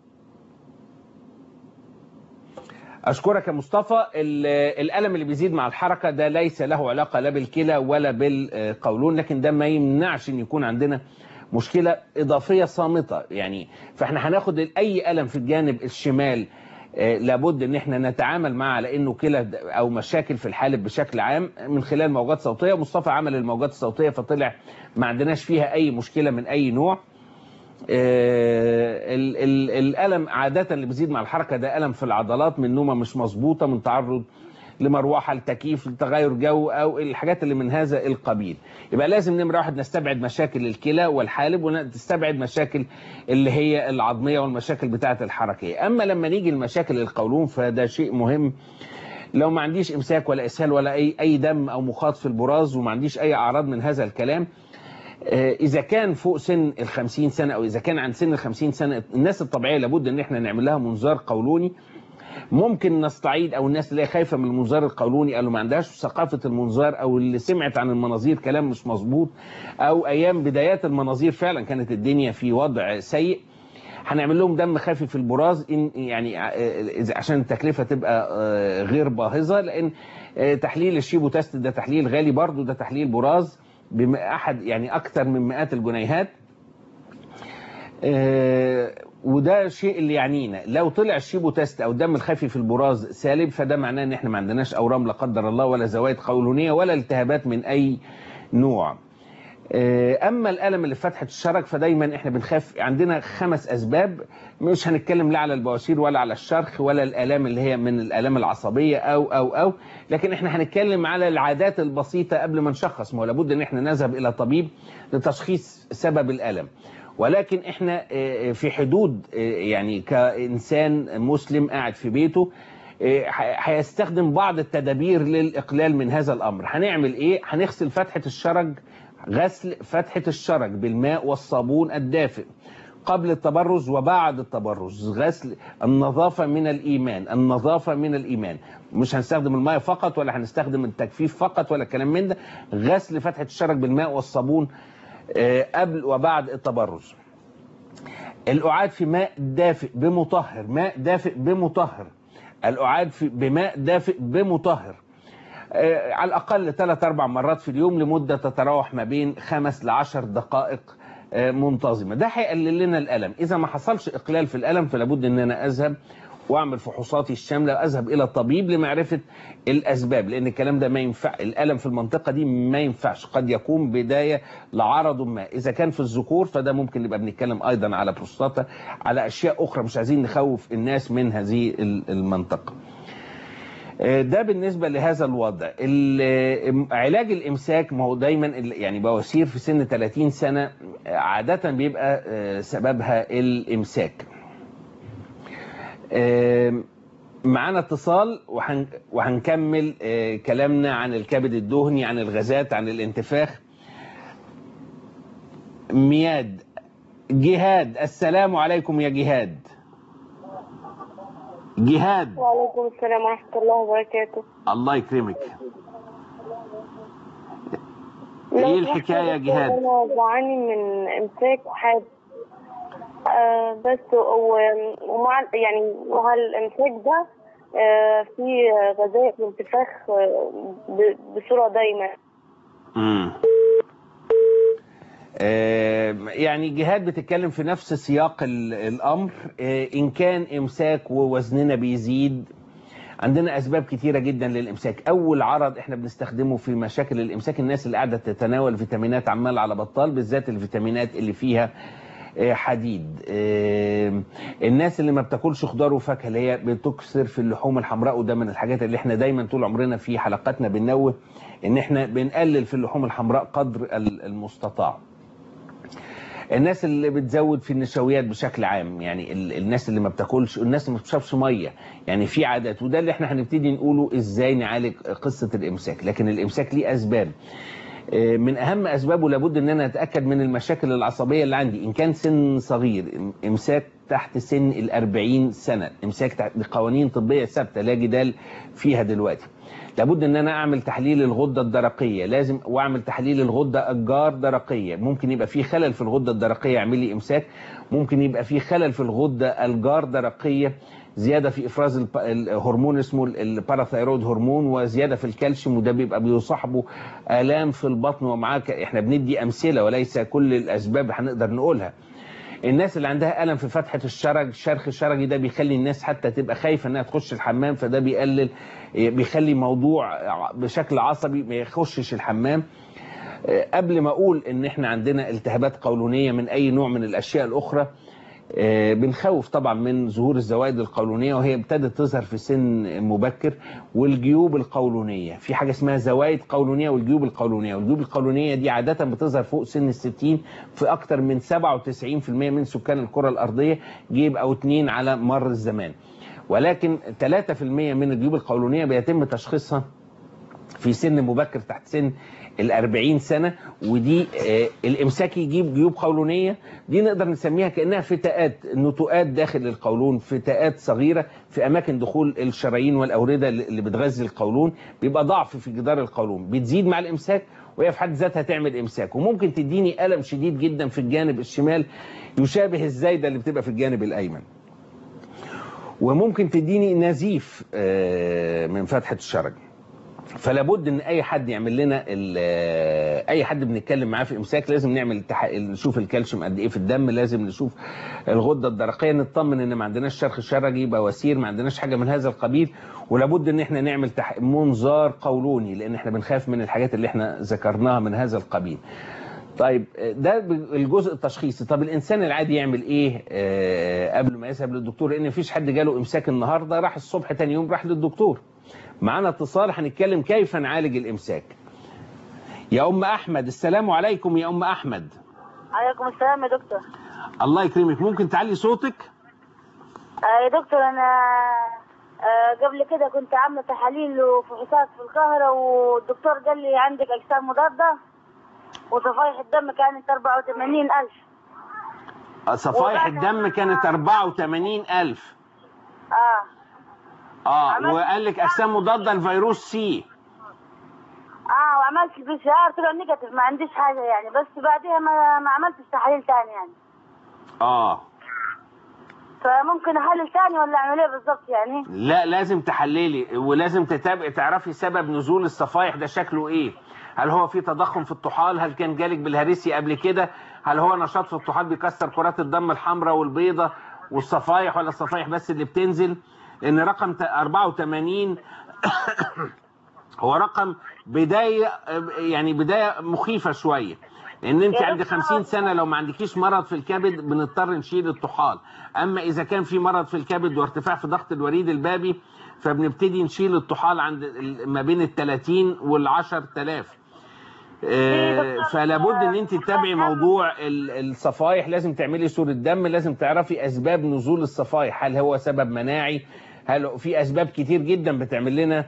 اشكرك يا مصطفى ال- الالم اللي بيزيد مع الحركه ده ليس له علاقه لا بالكلى ولا بالقولون لكن ده ما يمنعش ان يكون عندنا مشكله اضافيه صامته يعني فاحنا هناخد اي الم في الجانب الشمال آه، لابد ان احنا نتعامل معه على انه كلى او مشاكل في الحالب بشكل عام من خلال موجات صوتيه مصطفى عمل الموجات الصوتيه فطلع ما عندناش فيها اي مشكله من اي نوع آه، ال- ال- الالم عاده اللي بيزيد مع الحركه ده الم في العضلات من نومه مش مظبوطه من تعرض لمروحه لتكييف لتغير جو او الحاجات اللي من هذا القبيل يبقى لازم نمره واحد نستبعد مشاكل الكلى والحالب ونستبعد مشاكل اللي هي العظميه والمشاكل بتاعه الحركيه اما لما نيجي لمشاكل القولون فده شيء مهم لو ما عنديش امساك ولا اسهال ولا اي اي دم او مخاط في البراز وما عنديش اي اعراض من هذا الكلام آه، اذا كان فوق سن ال 50 سنه او اذا كان عن سن ال 50 سنه الناس الطبيعيه لابد ان احنا نعمل لها منظار قولوني ممكن نستعيد او الناس اللي هي خايفه من المنظار القولوني او ما عندهاش ثقافه المنظار او اللي سمعت عن المناظير كلام مش مظبوط او ايام بدايات المناظير فعلا كانت الدنيا في وضع سيء هنعمل لهم دم خفي في البراز إن يعني ع- إذا- عشان التكلفه تبقى آه، غير باهظه لان آه، تحليل الشيبو تيست ده تحليل غالي برضو ده تحليل براز بأحد يعني اكثر من مئات الجنيهات آه، وده الشيء اللي يعنينا لو طلع الشيبو تيست او الدم الخفي في البراز سالب فده معناه ان احنا ما عندناش اورام لا قدر الله ولا زوائد قولونيه ولا التهابات من اي نوع آه، اما الالم اللي في فتحه الشرج فدايما احنا بنخاف عندنا خمس اسباب مش هنتكلم لا على البواسير ولا على الشرخ ولا الالام اللي هي من الالام العصبيه او او او لكن احنا هنتكلم على العادات البسيطه قبل ما نشخص ما هو لابد ان احنا نذهب الى طبيب لتشخيص سبب الالم ولكن احنا آه، في حدود آه، يعني كانسان مسلم قاعد في بيته آه، ح- هيستخدم بعض التدابير للاقلال من هذا الامر هنعمل ايه هنغسل فتحه الشرج غسل فتحة الشرج بالماء والصابون الدافئ قبل التبرز وبعد التبرز غسل النظافة من الإيمان النظافة من الإيمان مش هنستخدم الماء فقط ولا هنستخدم التجفيف فقط ولا كلام من ده غسل فتحة الشرج بالماء والصابون آه، قبل وبعد التبرز الأعاد في ماء دافئ بمطهر ماء دافئ بمطهر الأعاد في بماء دافئ بمطهر آه، على الأقل ثلاث أربع مرات في اليوم لمدة تتراوح ما بين خمس لعشر دقائق آه، منتظمة ده هيقلل لنا الألم إذا ما حصلش إقلال في الألم فلابد أن أنا أذهب واعمل فحوصاتي الشامله اذهب الى الطبيب لمعرفه الاسباب لان الكلام ده ما ينفع الالم في المنطقه دي ما ينفعش قد يكون بدايه لعرض ما اذا كان في الذكور فده ممكن نبقى بنتكلم ايضا على بروستاتا على اشياء اخرى مش عايزين نخوف الناس من هذه ال- المنطقه ده بالنسبة لهذا الوضع ال- علاج الإمساك ما هو دايما ال- يعني بواسير في سن 30 سنة عادة بيبقى آه، سببها الإمساك آم، معانا اتصال وهن وهنكمل آه، كلامنا عن الكبد الدهني عن الغازات عن الانتفاخ مياد جهاد السلام عليكم يا جهاد جهاد وعليكم السلام ورحمة الله وبركاته الله يكرمك لو ايه سمحت الحكايه يا دكتور، جهاد أنا بعاني من إمساك وحاد آه بس و- ومع يعني مع الإمساك ده آه في غازات وانتفاخ آه ب- بصورة دايمة امم آه، يعني جهاد بتتكلم في نفس سياق ال- الامر آه، ان كان امساك ووزننا بيزيد عندنا اسباب كتيره جدا للامساك اول عرض احنا بنستخدمه في مشاكل الامساك الناس اللي قاعده تتناول فيتامينات عمال على بطال بالذات الفيتامينات اللي فيها آه، حديد آه، الناس اللي ما بتاكلش خضار وفاكهه اللي هي بتكثر في اللحوم الحمراء وده من الحاجات اللي احنا دايما طول عمرنا في حلقاتنا بننوه ان احنا بنقلل في اللحوم الحمراء قدر ال- المستطاع الناس اللي بتزود في النشويات بشكل عام يعني ال- الناس اللي ما بتاكلش الناس اللي ما بتشربش ميه يعني في عادات وده اللي احنا هنبتدي نقوله ازاي نعالج قصه الامساك لكن الامساك ليه اسباب آه، من اهم اسبابه لابد ان انا اتاكد من المشاكل العصبيه اللي عندي ان كان سن صغير إم- امساك تحت سن ال 40 سنه امساك تحت قوانين طبيه ثابته لا جدال فيها دلوقتي لابد ان انا اعمل تحليل الغده الدرقيه لازم واعمل تحليل الغده الجار درقيه ممكن يبقى في خلل في الغده الدرقيه يعمل لي امساك ممكن يبقى في خلل في الغده الجار درقيه زياده في افراز الب- الهرمون اسمه ال- الباراثايرويد هرمون وزياده في الكالسيوم وده بيبقى بيصاحبه الام في البطن ومعاه ك- احنا بندي امثله وليس كل الاسباب هنقدر نقولها الناس اللي عندها الم في فتحه الشرج الشرخ الشرجي ده بيخلي الناس حتى تبقى خايفه انها تخش الحمام فده بيقلل بيخلي موضوع بشكل عصبي ما يخشش الحمام قبل ما اقول ان احنا عندنا التهابات قولونيه من اي نوع من الاشياء الاخرى آه، بنخوف طبعا من ظهور الزوائد القولونيه وهي ابتدت تظهر في سن مبكر والجيوب القولونيه في حاجه اسمها زوائد قولونيه والجيوب القولونيه والجيوب القولونيه دي عاده بتظهر فوق سن الستين في اكتر من 97% من سكان الكره الارضيه جيب او اتنين على مر الزمان ولكن 3% من الجيوب القولونيه بيتم تشخيصها في سن مبكر تحت سن ال 40 سنه ودي آه، الامساك يجيب جيوب قولونيه دي نقدر نسميها كانها فتاءات نتوءات داخل القولون فتاءات صغيره في اماكن دخول الشرايين والاورده اللي اللي بتغذي القولون بيبقى ضعف في جدار القولون بتزيد مع الامساك وهي في حد ذاتها تعمل امساك وممكن تديني الم شديد جدا في الجانب الشمال يشابه الزايده اللي بتبقى في الجانب الايمن وممكن تديني نزيف آه، من فتحه الشرج فلا بد ان اي حد يعمل لنا ال- اي حد بنتكلم معاه في امساك لازم نعمل تح... نشوف الكالسيوم قد ايه في الدم لازم نشوف الغده الدرقيه نطمن ان ما عندناش شرخ شرجي بواسير ما عندناش حاجه من هذا القبيل ولابد ان احنا نعمل تح... منظار قولوني لان احنا بنخاف من الحاجات اللي احنا ذكرناها من هذا القبيل طيب ده الجزء التشخيصي طب الانسان العادي يعمل ايه آه قبل ما يذهب للدكتور لان مفيش حد جاله امساك النهارده راح الصبح تاني يوم راح للدكتور معانا اتصال هنتكلم كيف نعالج الامساك يا ام احمد السلام عليكم يا ام احمد عليكم السلام يا دكتور الله يكرمك ممكن تعلي صوتك آه يا دكتور انا آه قبل كده كنت عامله تحاليل وفحوصات في القاهره والدكتور قال لي عندك اجسام مضاده وصفائح الدم كانت 84000 صفائح الدم كانت 84000 اه اه عملت- وقال لك اجسام مضاده لفيروس سي اه وعملت البي سي ار طلع نيجاتيف ما عنديش حاجه يعني بس بعديها ما, ما عملتش تحاليل تاني يعني اه فممكن احلل تاني ولا اعمل ايه بالظبط يعني لا لازم تحللي ولازم تتابعي تعرفي سبب نزول الصفائح ده شكله ايه هل هو في تضخم في الطحال هل كان جالك بالهريسي قبل كده هل هو نشاط في الطحال بيكسر كرات الدم الحمراء والبيضاء والصفائح ولا الصفائح بس اللي بتنزل ان رقم ت- 84 هو رقم بدايه يعني بدايه مخيفه شويه لان انت يا عند دكتور. 50 سنه لو ما عندكيش مرض في الكبد بنضطر نشيل الطحال اما اذا كان في مرض في الكبد وارتفاع في ضغط الوريد البابي فبنبتدي نشيل الطحال عند ال- ما بين ال 30 وال 10000 آه، فلا بد ان انت تتابعي موضوع ال- الصفائح لازم تعملي صوره دم لازم تعرفي اسباب نزول الصفائح هل هو سبب مناعي هل في اسباب كتير جدا بتعمل لنا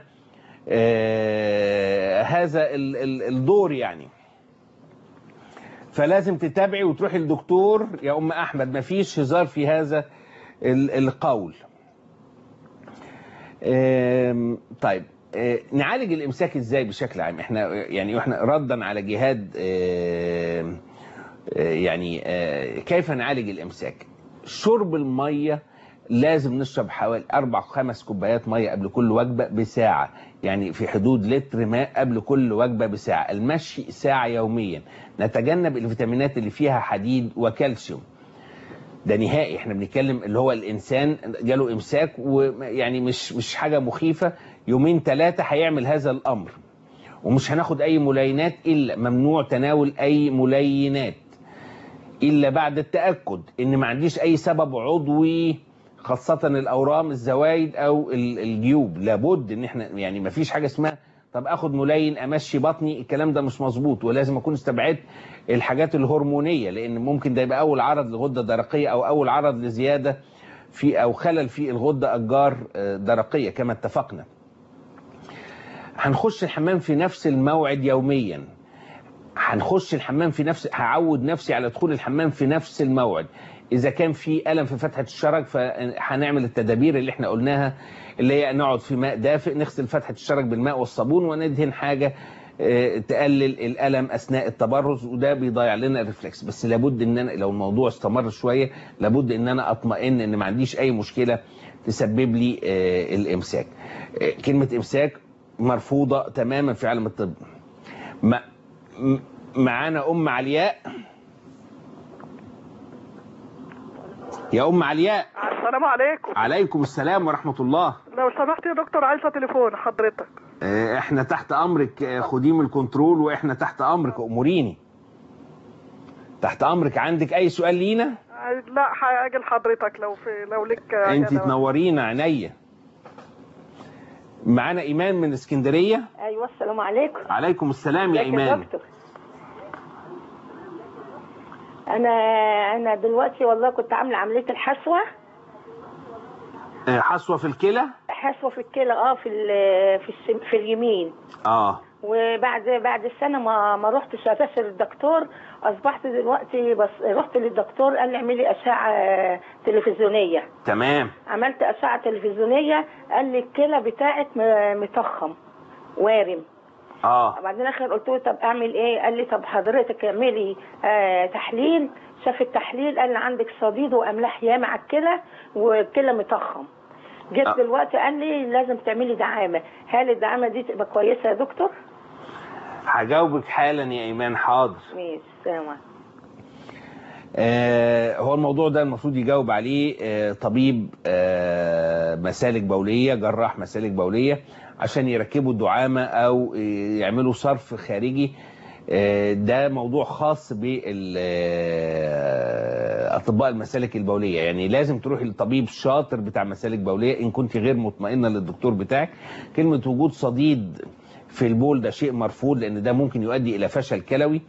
آه، هذا ال- ال- الدور يعني فلازم تتابعي وتروحي للدكتور يا ام احمد مفيش هزار في هذا ال- القول آم، طيب آه، نعالج الامساك ازاي بشكل عام احنا يعني احنا ردا على جهاد آم، آه، يعني آه، كيف نعالج الامساك شرب الميه لازم نشرب حوالي اربع خمس كوبايات ميه قبل كل وجبه بساعه يعني في حدود لتر ماء قبل كل وجبه بساعه المشي ساعه يوميا نتجنب الفيتامينات اللي فيها حديد وكالسيوم ده نهائي احنا بنتكلم اللي هو الانسان جاله امساك ويعني مش مش حاجه مخيفه يومين ثلاثه هيعمل هذا الامر ومش هناخد اي ملينات الا ممنوع تناول اي ملينات الا بعد التاكد ان ما عنديش اي سبب عضوي خاصه الاورام الزوايد او ال- الجيوب لابد ان احنا يعني ما فيش حاجه اسمها طب اخد ملين امشي بطني الكلام ده مش مظبوط ولازم اكون استبعدت الحاجات الهرمونيه لان ممكن ده يبقى اول عرض لغده درقيه او اول عرض لزياده في او خلل في الغده الجار آه، درقيه كما اتفقنا هنخش الحمام في نفس الموعد يوميا هنخش الحمام في نفس هعود نفسي على دخول الحمام في نفس الموعد اذا كان في الم في فتحه الشرج فهنعمل التدابير اللي احنا قلناها اللي هي نقعد في ماء دافئ نغسل فتحه الشرج بالماء والصابون وندهن حاجه آه، تقلل الالم اثناء التبرز وده بيضيع لنا الريفلكس بس لابد ان انا لو الموضوع استمر شويه لابد ان انا اطمئن ان ما عنديش اي مشكله تسبب لي آه، الامساك آه، كلمه امساك مرفوضه تماما في عالم الطب ما م- معانا ام علياء يا ام علياء السلام عليكم عليكم السلام ورحمه الله لو سمحت يا دكتور عايزه تليفون حضرتك آه، احنا تحت امرك آه، خديه من الكنترول واحنا تحت امرك اموريني تحت امرك عندك اي سؤال لينا لا هاجي لحضرتك لو في لو لك انت عجلة. تنورينا عينيا معانا ايمان من اسكندريه ايوه السلام عليكم عليكم السلام يا ازيك يا ايمان دكتور انا انا دلوقتي والله كنت عامله عمليه الحسوه آه، حصوه في الكلى حسوه في الكلى اه في ال- في السم في اليمين اه وبعد بعد السنه ما ما رحتش اسافر الدكتور اصبحت دلوقتي بس رحت للدكتور قال لي اعملي اشعه تلفزيونيه تمام عملت اشعه تلفزيونيه قال لي الكلى بتاعك م- متخم وارم اه وبعدين اخر قلت له طب اعمل ايه قال لي طب حضرتك اعملي آه تحليل شاف التحليل قال لي عندك صديد واملاح ياما على الكلى والكلى متخم جيت آه. دلوقتي قال لي لازم تعملي دعامه هل الدعامه دي تبقى كويسه يا دكتور هجاوبك حالا يا ايمان حاضر ماشي سلام عليكم. آه هو الموضوع ده المفروض يجاوب عليه آه طبيب آه مسالك بوليه جراح مسالك بوليه عشان يركبوا الدعامه او آه، يعملوا صرف خارجي آه، ده موضوع خاص باطباء المسالك البوليه يعني لازم تروحي لطبيب شاطر بتاع مسالك بوليه ان كنت غير مطمئنه للدكتور بتاعك كلمه وجود صديد في البول ده شيء مرفوض لان ده ممكن يؤدي الى فشل كلوي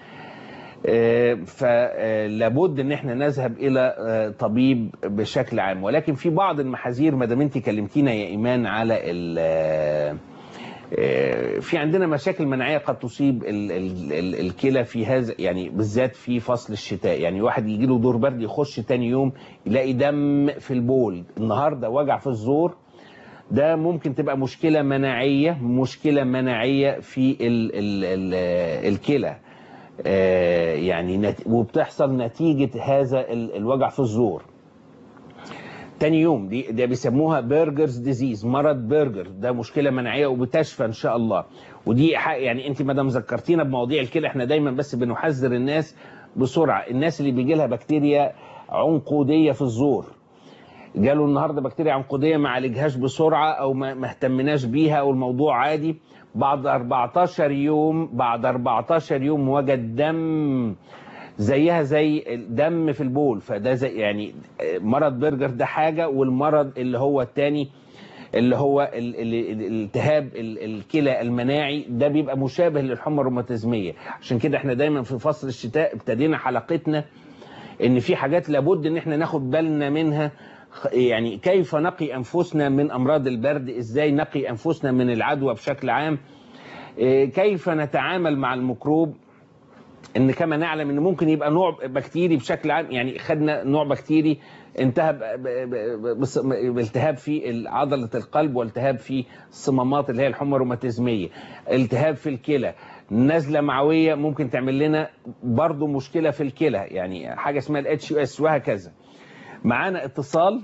آه، فلابد ان احنا نذهب الى آه، طبيب بشكل عام ولكن في بعض المحاذير ما دام انت كلمتينا يا ايمان على ال آه، آه، في عندنا مشاكل مناعيه قد تصيب ال- ال- ال- الكلى في هذا يعني بالذات في فصل الشتاء يعني واحد يجي له دور برد يخش تاني يوم يلاقي دم في البول النهارده وجع في الزور ده ممكن تبقى مشكله مناعيه مشكله مناعيه في ال ال ال الكلى آه، يعني نت- وبتحصل نتيجه هذا ال- الوجع في الزور تاني يوم دي ده بيسموها برجرز ديزيز مرض برجر ده مشكله مناعيه وبتشفى ان شاء الله ودي حق يعني انت ما دام ذكرتينا بمواضيع الكلى احنا دايما بس بنحذر الناس بسرعه الناس اللي بيجي لها بكتيريا عنقوديه في الزور جاله النهارده بكتيريا عنقوديه ما عالجهاش بسرعه او ما ما اهتمناش بيها او الموضوع عادي بعد 14 يوم بعد 14 يوم وجد دم زيها زي الدم في البول فده زي يعني مرض برجر ده حاجه والمرض اللي هو الثاني اللي هو ال- ال- ال- الالتهاب ال- الكلى المناعي ده بيبقى مشابه للحمى الروماتيزميه عشان كده احنا دايما في فصل الشتاء ابتدينا حلقتنا ان في حاجات لابد ان احنا ناخد بالنا منها خ- يعني كيف نقي انفسنا من امراض البرد ازاي نقي انفسنا من العدوى بشكل عام إيه، كيف نتعامل مع الميكروب ان كما نعلم ان ممكن يبقى نوع بكتيري بشكل عام يعني خدنا نوع بكتيري انتهى ب- ب- ب- بص- بالتهاب في عضله القلب والتهاب في الصمامات اللي هي الحمى الروماتيزميه التهاب في الكلى نزله معويه ممكن تعمل لنا برضو مشكله في الكلى يعني حاجه اسمها الاتش يو اس وهكذا معانا اتصال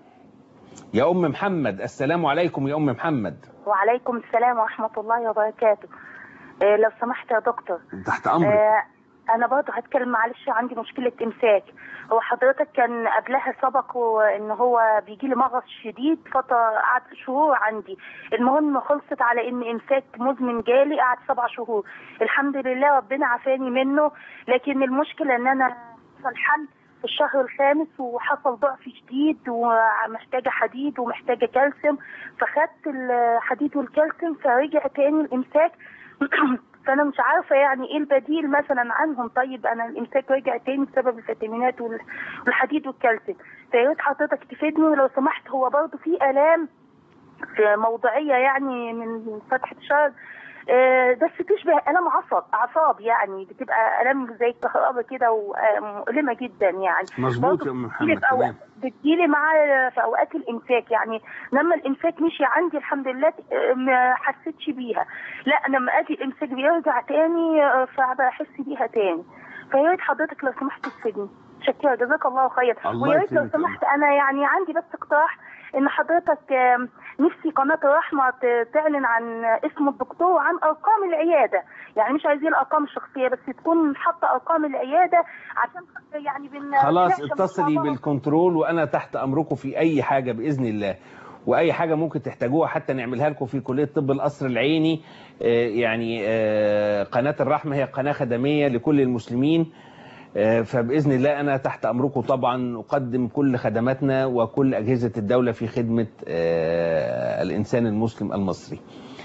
يا ام محمد السلام عليكم يا ام محمد وعليكم السلام ورحمة الله وبركاته آه، لو سمحت يا دكتور تحت امرك آه، أنا برضه هتكلم معلش عندي مشكلة إمساك هو حضرتك كان قبلها سبق إن هو بيجي لي مغص شديد فترة قعد شهور عندي المهم خلصت على إن إمساك مزمن جالي قعد سبع شهور الحمد لله ربنا عافاني منه لكن المشكلة إن أنا حصل حمل في الشهر الخامس وحصل ضعف شديد ومحتاجه حديد ومحتاجه كالسيوم فخدت الحديد والكالسيوم فرجع تاني الامساك فانا مش عارفه يعني ايه البديل مثلا عنهم طيب انا الامساك رجع تاني بسبب الفيتامينات وال- والحديد والكالسيوم فيا ريت حضرتك تفيدني ولو سمحت هو برضه في الام في موضعيه يعني من فتحه شهر آه، بس تشبه الام عصب اعصاب يعني بتبقى الام زي الكهرباء كده ومؤلمه جدا يعني مظبوط برضه يا ام بتجيلي محمد في أوقات- تمام بتجيلي معاه في اوقات الامساك يعني لما الامساك مشي عندي الحمد لله آه، ما حسيتش بيها لا لما اجي الامساك بيرجع تاني آه، فبحس بيها تاني فيا ريت حضرتك لو سمحت تفيدني شكرا جزاك الله خير الله ويا ريت لو يكرمك يا سمحت انا يعني عندي بس اقتراح ان حضرتك آم، نفسي قناه الرحمه ت- تعلن عن اسم الدكتور وعن ارقام العياده يعني مش عايزين الارقام الشخصيه بس تكون حاطه ارقام العياده عشان يعني بن خلاص بنحشم اتصلي مع بعض. بالكنترول وانا تحت امركم في اي حاجه باذن الله واي حاجه ممكن تحتاجوها حتى نعملها لكم في كليه طب القصر العيني آه، يعني آه، قناه الرحمه هي قناه خدميه لكل المسلمين آه، فباذن الله انا تحت امركم طبعا نقدم كل خدماتنا وكل اجهزه الدوله في خدمه آه، الانسان المسلم المصري.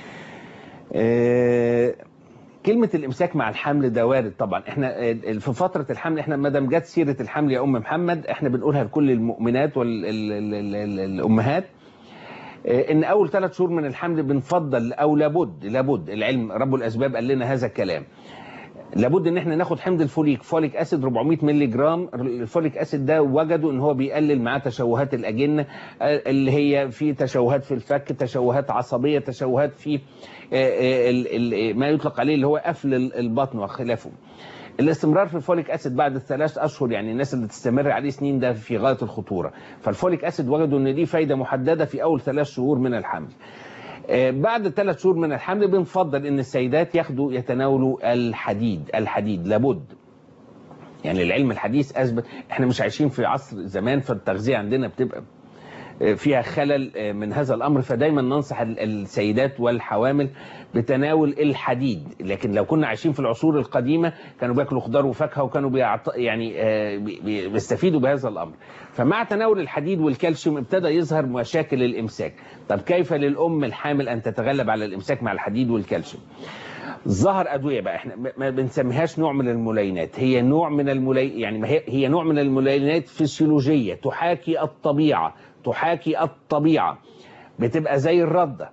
آه، كلمة الإمساك مع الحمل ده وارد طبعا احنا آه، في فترة الحمل احنا ما دام جت سيرة الحمل يا أم محمد احنا بنقولها لكل المؤمنات والأمهات ان اول ثلاث شهور من الحمل بنفضل او لابد لابد العلم رب الاسباب قال لنا هذا الكلام لابد ان احنا ناخد حمض الفوليك فوليك اسيد 400 مللي جرام الفوليك اسيد ده وجدوا ان هو بيقلل معاه تشوهات الاجنه آه، اللي هي في تشوهات في الفك تشوهات عصبيه تشوهات في آه، آه، ال- ال- ما يطلق عليه اللي هو قفل ال- البطن وخلافه الاستمرار في الفوليك اسيد بعد الثلاث اشهر يعني الناس اللي تستمر عليه سنين ده في غايه الخطوره فالفوليك اسيد وجدوا ان دي فايده محدده في اول ثلاث شهور من الحمل آه، بعد ثلاث شهور من الحمل بنفضل ان السيدات ياخدوا يتناولوا الحديد الحديد لابد يعني العلم الحديث اثبت احنا مش عايشين في عصر زمان فالتغذيه عندنا بتبقى آه، فيها خلل آه، من هذا الامر فدايما ننصح ال- السيدات والحوامل بتناول الحديد لكن لو كنا عايشين في العصور القديمه كانوا بياكلوا خضار وفاكهه وكانوا بيعط... يعني آه، بي- بي- بيستفيدوا بهذا الامر فمع تناول الحديد والكالسيوم ابتدى يظهر مشاكل الامساك طب كيف للام الحامل ان تتغلب على الامساك مع الحديد والكالسيوم ظهر ادويه بقى احنا ما- ما بنسميهاش نوع من الملينات هي نوع من الملي يعني ما هي هي نوع من الملينات فسيولوجيه تحاكي الطبيعه تحاكي الطبيعه بتبقى زي الرده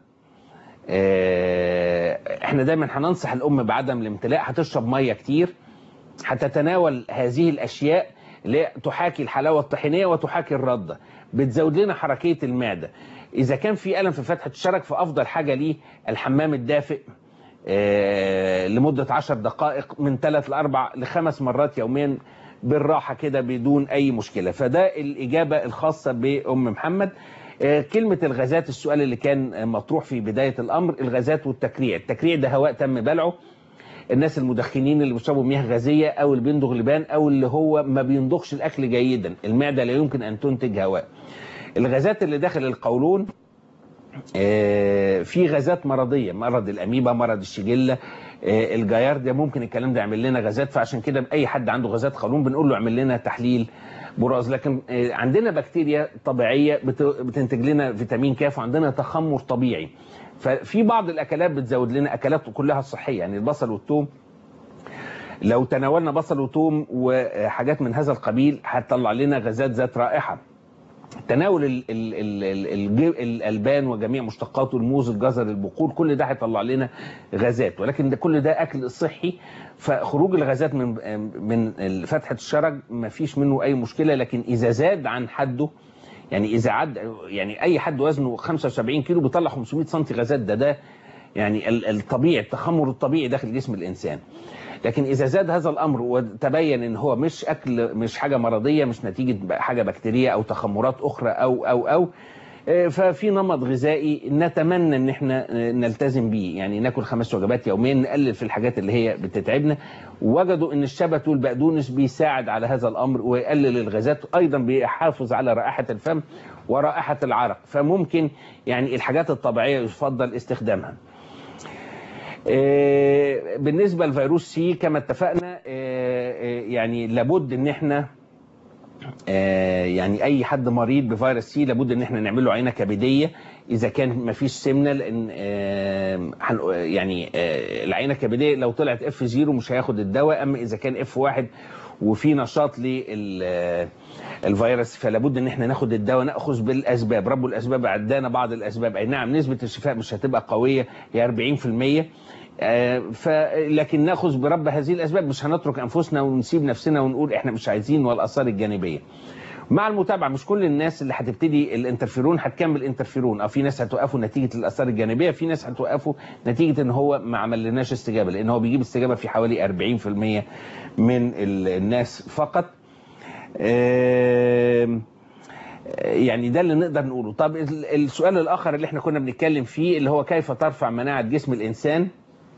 اه، احنا دايما هننصح الام بعدم الامتلاء هتشرب ميه كتير هتتناول هذه الاشياء اللي هي تحاكي الحلاوه الطحينيه وتحاكي الرده بتزود لنا حركيه المعده اذا كان في الم في فتحه الشرج فافضل حاجه ليه الحمام الدافئ آه، لمدة عشر دقائق من ثلاث لأربع لخمس مرات يوميا بالراحة كده بدون أي مشكلة فده الإجابة الخاصة بأم محمد آه، كلمة الغازات السؤال اللي كان آه، مطروح في بداية الأمر الغازات والتكريع التكريع ده هواء تم بلعه الناس المدخنين اللي بيشربوا مياه غازية أو اللي بيندغ لبان أو اللي هو ما بيندغش الأكل جيدا المعدة لا يمكن أن تنتج هواء الغازات اللي داخل القولون آه، في غازات مرضيه مرض الاميبا مرض الشجله آه، الجيار ده ممكن الكلام ده يعمل لنا غازات فعشان كده اي حد عنده غازات قولون بنقول له اعمل لنا تحليل براز لكن آه، عندنا بكتيريا طبيعيه بت- بتنتج لنا فيتامين كاف وعندنا تخمر طبيعي ففي بعض الاكلات بتزود لنا اكلات كلها صحيه يعني البصل والثوم لو تناولنا بصل وثوم وحاجات من هذا القبيل هتطلع لنا غازات ذات رائحه تناول ال ال ال ال الج- الالبان وجميع مشتقاته الموز الجزر البقول كل ده هيطلع لنا غازات ولكن ده كل ده اكل صحي فخروج الغازات من من فتحه الشرج ما فيش منه اي مشكله لكن اذا زاد عن حده يعني اذا عد يعني اي حد وزنه 75 كيلو بيطلع 500 سم غازات ده ده يعني ال- الطبيعي التخمر الطبيعي داخل جسم الانسان لكن اذا زاد هذا الامر وتبين ان هو مش اكل مش حاجه مرضيه مش نتيجه حاجه بكتيريه او تخمرات اخرى او او او آه، ففي نمط غذائي نتمنى ان احنا آه، نلتزم بيه يعني ناكل خمس وجبات يوميا نقلل في الحاجات اللي هي بتتعبنا وجدوا ان الشبت والبقدونس بيساعد على هذا الامر ويقلل الغازات ايضا بيحافظ على رائحه الفم ورائحه العرق فممكن يعني الحاجات الطبيعيه يفضل استخدامها آه، بالنسبه لفيروس سي كما اتفقنا آه، آه، يعني لابد ان احنا آه، يعني اي حد مريض بفيروس سي لابد ان احنا نعمل له عينه كبديه اذا كان ما فيش سمنه لان آه، هن- يعني آه، العينه الكبديه لو طلعت اف 0 مش هياخد الدواء اما اذا كان اف 1 وفي نشاط للفيروس فلا بد ان احنا ناخد الدواء ناخذ بالاسباب رب الاسباب عدانا بعض الاسباب اي نعم نسبه الشفاء مش هتبقى قويه هي 40% آه، ف لكن ناخذ برب هذه الاسباب مش هنترك انفسنا ونسيب نفسنا ونقول احنا مش عايزين والاثار الجانبيه مع المتابعه مش كل الناس اللي هتبتدي الانترفيرون هتكمل انترفيرون او في ناس هتوقفوا نتيجه الاثار الجانبيه في ناس هتوقفوا نتيجه ان هو ما عملناش استجابه لان هو بيجيب استجابه في حوالي 40% من ال- الناس فقط آم، يعني ده اللي نقدر نقوله طب ال- السؤال الاخر اللي احنا كنا بنتكلم فيه اللي هو كيف ترفع مناعه جسم الانسان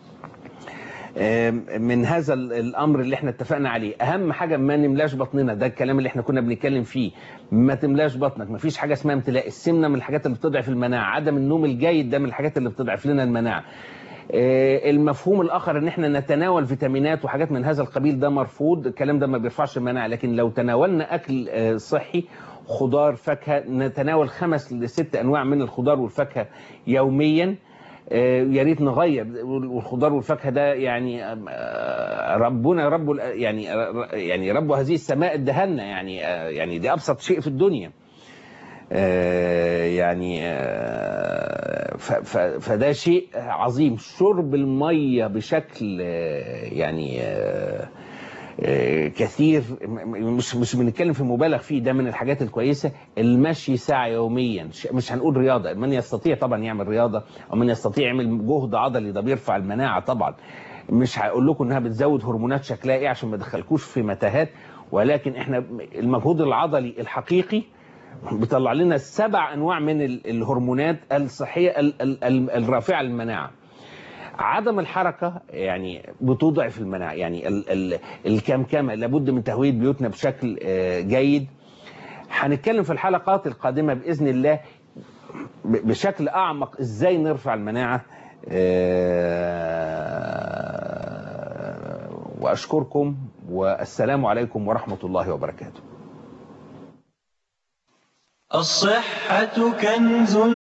آم، من هذا ال- الامر اللي احنا اتفقنا عليه اهم حاجه ما نملاش بطننا ده الكلام اللي احنا كنا بنتكلم فيه ما تملاش بطنك ما فيش حاجه اسمها امتلاء السمنه من الحاجات اللي بتضعف المناعه عدم النوم الجيد ده من الحاجات اللي بتضعف لنا المناعه آه، المفهوم الاخر ان احنا نتناول فيتامينات وحاجات من هذا القبيل ده مرفوض الكلام ده ما بيرفعش المناعه لكن لو تناولنا اكل آه، صحي خضار فاكهه نتناول خمس لست انواع من الخضار والفاكهه يوميا آه، يا ريت نغير والخضار والفاكهه ده يعني آه، ربنا رب ال- يعني يعني رب هذه السماء ادهلنا يعني آه، يعني دي ابسط شيء في الدنيا آه، يعني آه، ف- ف- فده شيء عظيم شرب الميه بشكل آه، يعني آه، آه، كثير م- م- مش مش بنتكلم في مبالغ فيه ده من الحاجات الكويسه المشي ساعه يوميا ش- مش هنقول رياضه من يستطيع طبعا يعمل رياضه او من يستطيع يعمل جهد عضلي ده بيرفع المناعه طبعا مش هقول لكم انها بتزود هرمونات شكلها ايه عشان ما ادخلكوش في متاهات ولكن احنا المجهود العضلي الحقيقي بيطلع لنا سبع انواع من ال- الهرمونات الصحيه ال- ال- ال- الرافعه للمناعه عدم الحركه يعني بتضعف المناعه يعني ال ال الكمكمه لابد من تهويه بيوتنا بشكل آه، جيد هنتكلم في الحلقات القادمه باذن الله ب- بشكل اعمق ازاي نرفع المناعه آه، واشكركم والسلام عليكم ورحمه الله وبركاته الصحة كنز